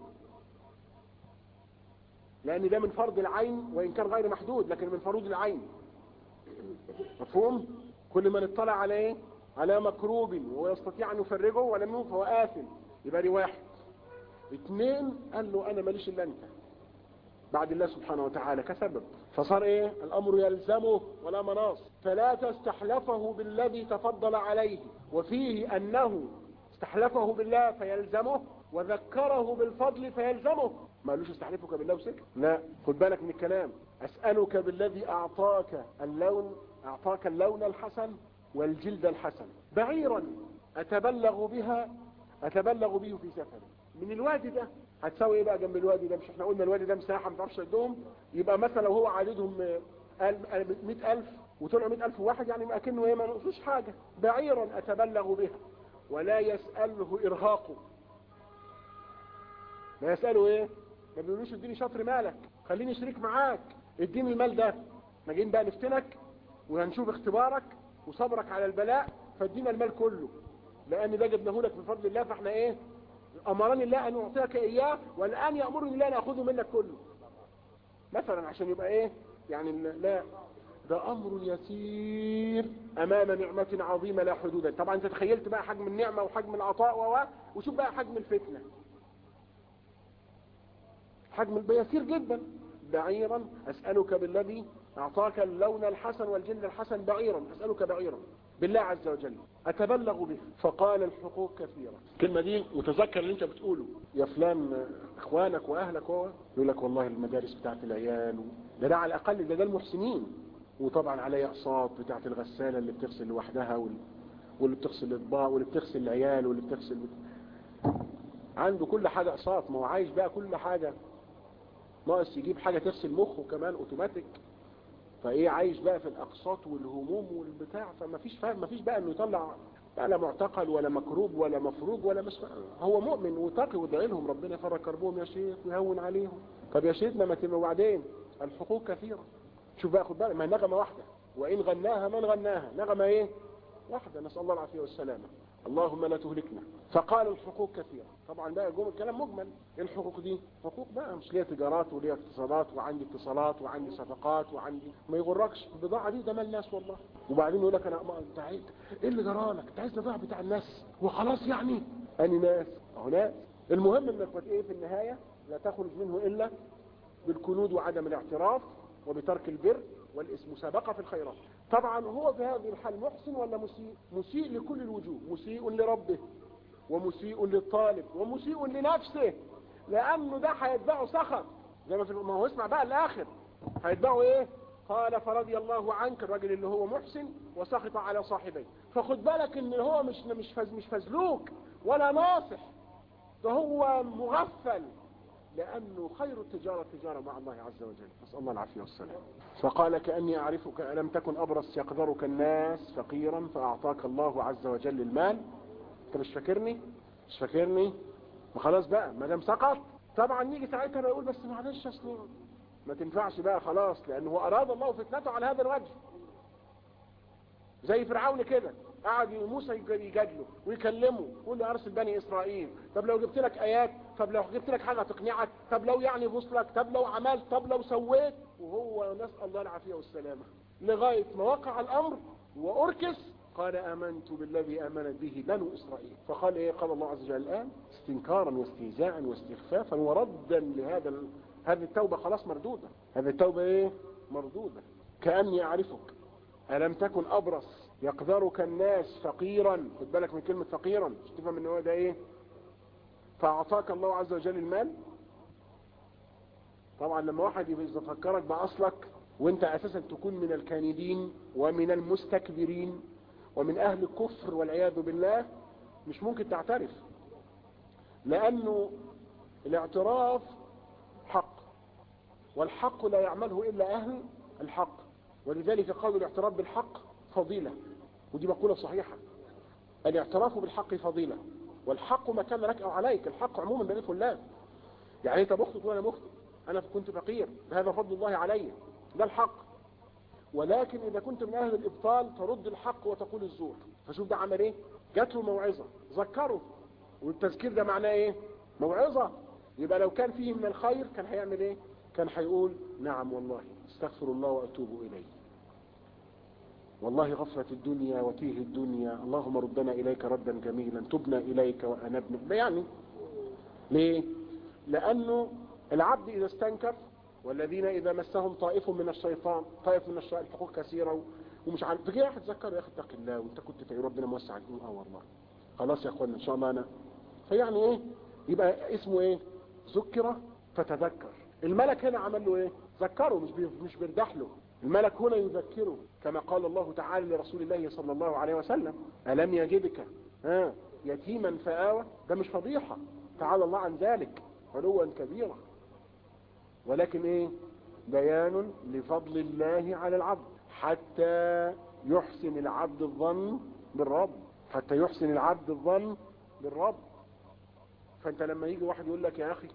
لأن ده من فرض العين وإن كان غير محدود لكن من فروض العين مفهوم؟ كل من اطلع على ايه؟ على مكروب وهو يستطيع أن يفرجه ولم يفرجه فهو آثم يبقى دي واحد اثنين قال له أنا ماليش إلا أنت بعد الله سبحانه وتعالى كسبب فصار ايه الامر يلزمه ولا مناص فلا تستحلفه بالذي تفضل عليه وفيه انه استحلفه بالله فيلزمه وذكره بالفضل فيلزمه ما قالوش استحلفك بالله وسكت لا خد بالك من الكلام اسألك بالذي اعطاك اللون اعطاك اللون الحسن والجلد الحسن بعيرا اتبلغ بها اتبلغ به في سفري من الوادي ده هتساوي ايه بقى جنب الوادي ده مش احنا قلنا الوادي ده مساحه ما تعرفش قدهم يبقى مثلا لو هو عددهم 100000 وطلعوا 100000 واحد يعني اكنه ايه ما نقصوش حاجه بعيرا اتبلغ بها ولا يساله ارهاقه ما يساله ايه ما بيقولوش اديني شطر مالك خليني شريك معاك اديني المال ده احنا جايين بقى نفتنك وهنشوف اختبارك وصبرك على البلاء فادينا المال كله لان ده جبناه لك بفضل الله فاحنا ايه امرني الله ان اعطيك اياه والان يامرني الله ان اخذه منك كله مثلا عشان يبقى ايه يعني لا ده امر يسير امام نعمة عظيمة لا حدود طبعا انت تخيلت بقى حجم النعمة وحجم العطاء و وشوف بقى حجم الفتنة حجم يسير جدا بعيرا اسألك بالذي اعطاك اللون الحسن والجلد الحسن بعيرا اسألك بعيرا بالله عز وجل اتبلغ به فقال الحقوق كثيرة الكلمة دي متذكر اللي انت بتقوله يا فلان اخوانك واهلك هو يقول لك والله المدارس بتاعت العيال ده ده على الاقل ده ده المحسنين وطبعا عليه اقساط بتاعت الغسالة اللي بتغسل لوحدها وال... واللي بتغسل الاطباق واللي بتغسل العيال واللي بتغسل عنده كل حاجة اقساط ما هو عايش بقى كل حاجة ناقص يجيب حاجة تغسل مخه كمان اوتوماتيك فايه عايش بقى في الاقساط والهموم والبتاع فما فيش فاهم ما فيش بقى انه يطلع بقى لا معتقل ولا مكروب ولا مفروض ولا مش هو مؤمن وتقي وادعي لهم ربنا يفرج كربهم يا شيخ ويهون عليهم طب يا شيخنا ما تبقى وبعدين الحقوق كثيرة شوف بقى خد بالك ما هي نغمة واحدة وان غناها من غناها نغمة ايه واحدة نسأل الله العافية والسلامة اللهم لا تهلكنا فقال الحقوق كثيرة طبعا بقى جم الكلام مجمل ايه الحقوق دي حقوق بقى مش ليها تجارات وليها اقتصادات وعندي اتصالات وعندي صفقات وعندي ما يغركش البضاعة دي ده مال الناس والله وبعدين يقول لك انا ما انت عايز ايه اللي جرالك انت عايز البضاعة بتاع الناس وخلاص يعني اني ناس اهو ناس المهم انك ايه في النهاية لا تخرج منه الا بالكنود وعدم الاعتراف وبترك البر والاسم سابقة في الخيرات طبعا هو في هذه الحال محسن ولا مسيء مسيء لكل الوجوه مسيء لربه ومسيء للطالب ومسيء لنفسه لانه ده هيتبعه سخط زي ما في ما هو اسمع بقى الاخر هيتبعه ايه قال فرضي الله عنك الراجل اللي هو محسن وسخط على صاحبيه فخد بالك ان هو مش مش فز مش فزلوك ولا ناصح ده هو مغفل لأنه خير التجارة التجارة مع الله عز وجل نسأل الله العافية والسلام فقال كأني أعرفك ألم تكن أبرص يقدرك الناس فقيرا فأعطاك الله عز وجل المال أنت مش فاكرني مش فاكرني ما خلاص بقى ما دام سقط طبعا نيجي ساعتها بقول بس معلش اصل ما تنفعش بقى خلاص لأنه أراد الله فتنته على هذا الوجه زي فرعون كده قعد موسى يجادله ويكلمه يقول له ارسل بني اسرائيل طب لو جبت لك ايات طب لو جبت لك حاجه تقنعك طب لو يعني بوصلك طب لو عملت طب لو سويت وهو نسال الله العافيه والسلامه لغايه ما وقع الامر واركس قال امنت بالذي امنت به بنو اسرائيل فقال ايه قال الله عز وجل الان استنكارا واستهزاء واستخفافا وردا لهذا ال... هذه التوبه خلاص مردوده هذه التوبه ايه مردوده كاني اعرفك الم تكن ابرص يقدرك الناس فقيرا خد بالك من كلمة فقيرا مش تفهم ان هو ده ايه فاعطاك الله عز وجل المال طبعا لما واحد يفكرك باصلك وانت اساسا تكون من الكاندين ومن المستكبرين ومن اهل الكفر والعياذ بالله مش ممكن تعترف لانه الاعتراف حق والحق لا يعمله الا اهل الحق ولذلك قالوا الاعتراف بالحق فضيلة ودي مقولة صحيحة الاعتراف بالحق فضيلة والحق ما كان لك او عليك الحق عموما بين فلان يعني انت مخطئ وانا مخطئ انا كنت فقير هذا فضل الله علي ده الحق ولكن اذا كنت من اهل الابطال ترد الحق وتقول الزور فشوف ده عمل ايه جات له موعظة ذكره والتذكير ده معناه ايه موعظة يبقى لو كان فيه من الخير كان هيعمل ايه كان هيقول نعم والله استغفر الله واتوب اليه والله غفرت الدنيا وتيه الدنيا اللهم ردنا إليك ردا جميلا تبنا إليك وأنبنا يعني ليه لأنه العبد إذا استنكف والذين إذا مسهم طائف من الشيطان طائف من الشيطان الحقوق كثيرة ومش عارف تجي واحد تذكر يا أخي اتق الله وأنت كنت في ربنا موسع عليك اه والله خلاص يا أخوانا إن شاء الله أنا فيعني إيه يبقى اسمه إيه ذكر فتذكر الملك هنا عمل له إيه ذكره مش مش بيردح له الملك هنا يذكره كما قال الله تعالى لرسول الله صلى الله عليه وسلم ألم يجدك ها يتيما فآوى ده مش فضيحة تعالى الله عن ذلك علوا كبيرا ولكن ايه بيان لفضل الله على العبد حتى يحسن العبد الظن بالرب حتى يحسن العبد الظن بالرب فانت لما يجي واحد يقول لك يا اخي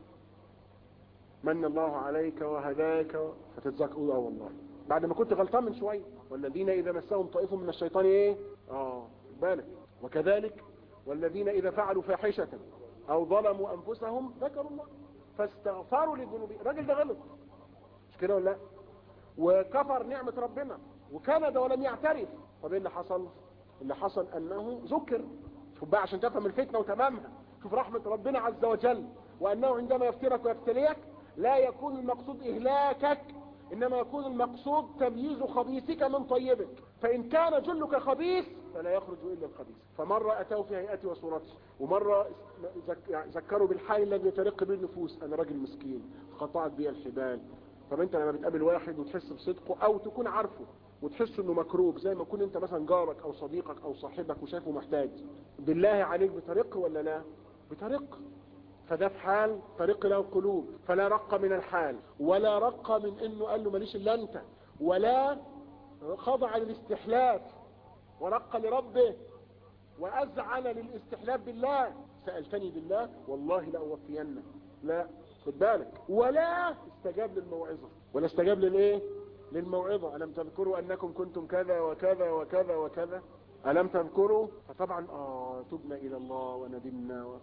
من الله عليك وهداك فتتذكر اه والله بعد ما كنت غلطان من شوية والذين إذا مسهم طائف من الشيطان إيه آه بالك وكذلك والذين إذا فعلوا فاحشة أو ظلموا أنفسهم ذكروا الله فاستغفروا لذنوبهم الراجل ده غلط مش كده ولا لا وكفر نعمة ربنا وكند ولم يعترف طب ايه اللي حصل اللي حصل أنه ذكر شوف بقى عشان تفهم الفتنة وتمامها شوف رحمة ربنا عز وجل وأنه عندما يفترك ويبتليك لا يكون المقصود إهلاكك إنما يكون المقصود تمييز خبيثك من طيبك فإن كان جلك خبيث فلا يخرج إلا الخبيث فمرة أتوا في هيئته وصورته ومرة ذكروا بالحال الذي يترق به النفوس أنا راجل مسكين قطعت بي الحبال طب أنت لما بتقابل واحد وتحس بصدقه أو تكون عارفه وتحس انه مكروب زي ما يكون انت مثلا جارك او صديقك او صاحبك وشايفه محتاج بالله عليك بطريق ولا لا بطريق فده في حال طريق له القلوب فلا رق من الحال ولا رق من انه قال له ماليش الا انت ولا خضع للاستحلاف ورق لربه واذعن للاستحلاف بالله سألتني بالله والله لأوفينك لا خد بالك ولا استجاب للموعظة ولا استجاب للايه للموعظة ألم تذكروا أنكم كنتم كذا وكذا وكذا وكذا ألم تذكروا فطبعا آه تبنا إلى الله وندمنا و...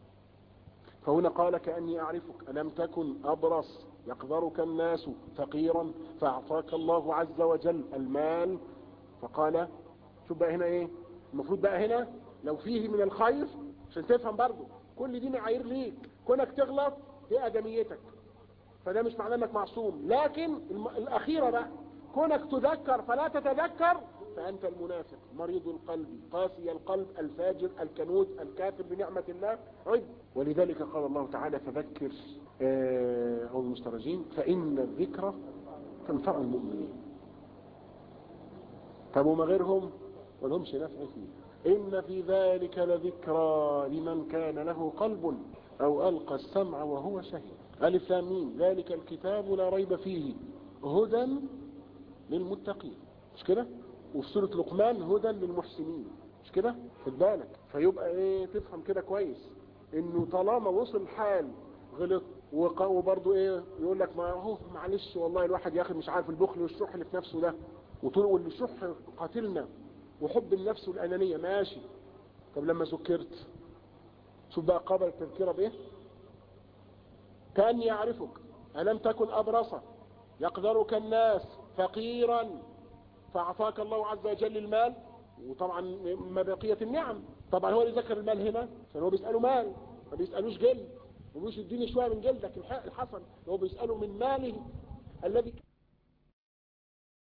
فهنا قال كأني أعرفك ألم تكن أبرص يقدرك الناس فقيرا فأعطاك الله عز وجل المال فقال شوف بقى هنا ايه المفروض بقى هنا لو فيه من الخير عشان تفهم برضه كل دي معايير ليك كونك تغلط دي ادميتك فده مش معناه انك معصوم لكن الاخيرة بقى كونك تذكر فلا تتذكر فأنت المنافق مريض القلب قاسي القلب الفاجر الكنود الكافر بنعمة الله عد ولذلك قال الله تعالى فذكر أو المسترجين فإن الذكرى تنفع المؤمنين طب وما غيرهم ولهمش نفع فيه إن في ذلك لذكرى لمن كان له قلب أو ألقى السمع وهو شهيد ألف لام ميم ذلك الكتاب لا ريب فيه هدى للمتقين مش كده وفي سورة لقمان هدى للمحسنين مش كده خد بالك فيبقى ايه تفهم كده كويس انه طالما وصل حال غلط وق- وبرضه ايه يقول لك ما هو معلش والله الواحد يا اخي مش عارف البخل والشح اللي في نفسه ده وطول والشح قاتلنا وحب النفس والانانيه ماشي طب لما سكرت شوف بقى قابل التذكره بايه كان يعرفك ألم تكن أبرصا يقدرك الناس فقيرا فأعطاك الله عز وجل المال وطبعا ما بقية النعم طبعا هو اللي ذكر المال هنا عشان هو بيسأله مال ما بيسألوش جلد ومش اديني شوية من جلدك الح- الحسن هو بيسأله من ماله الذي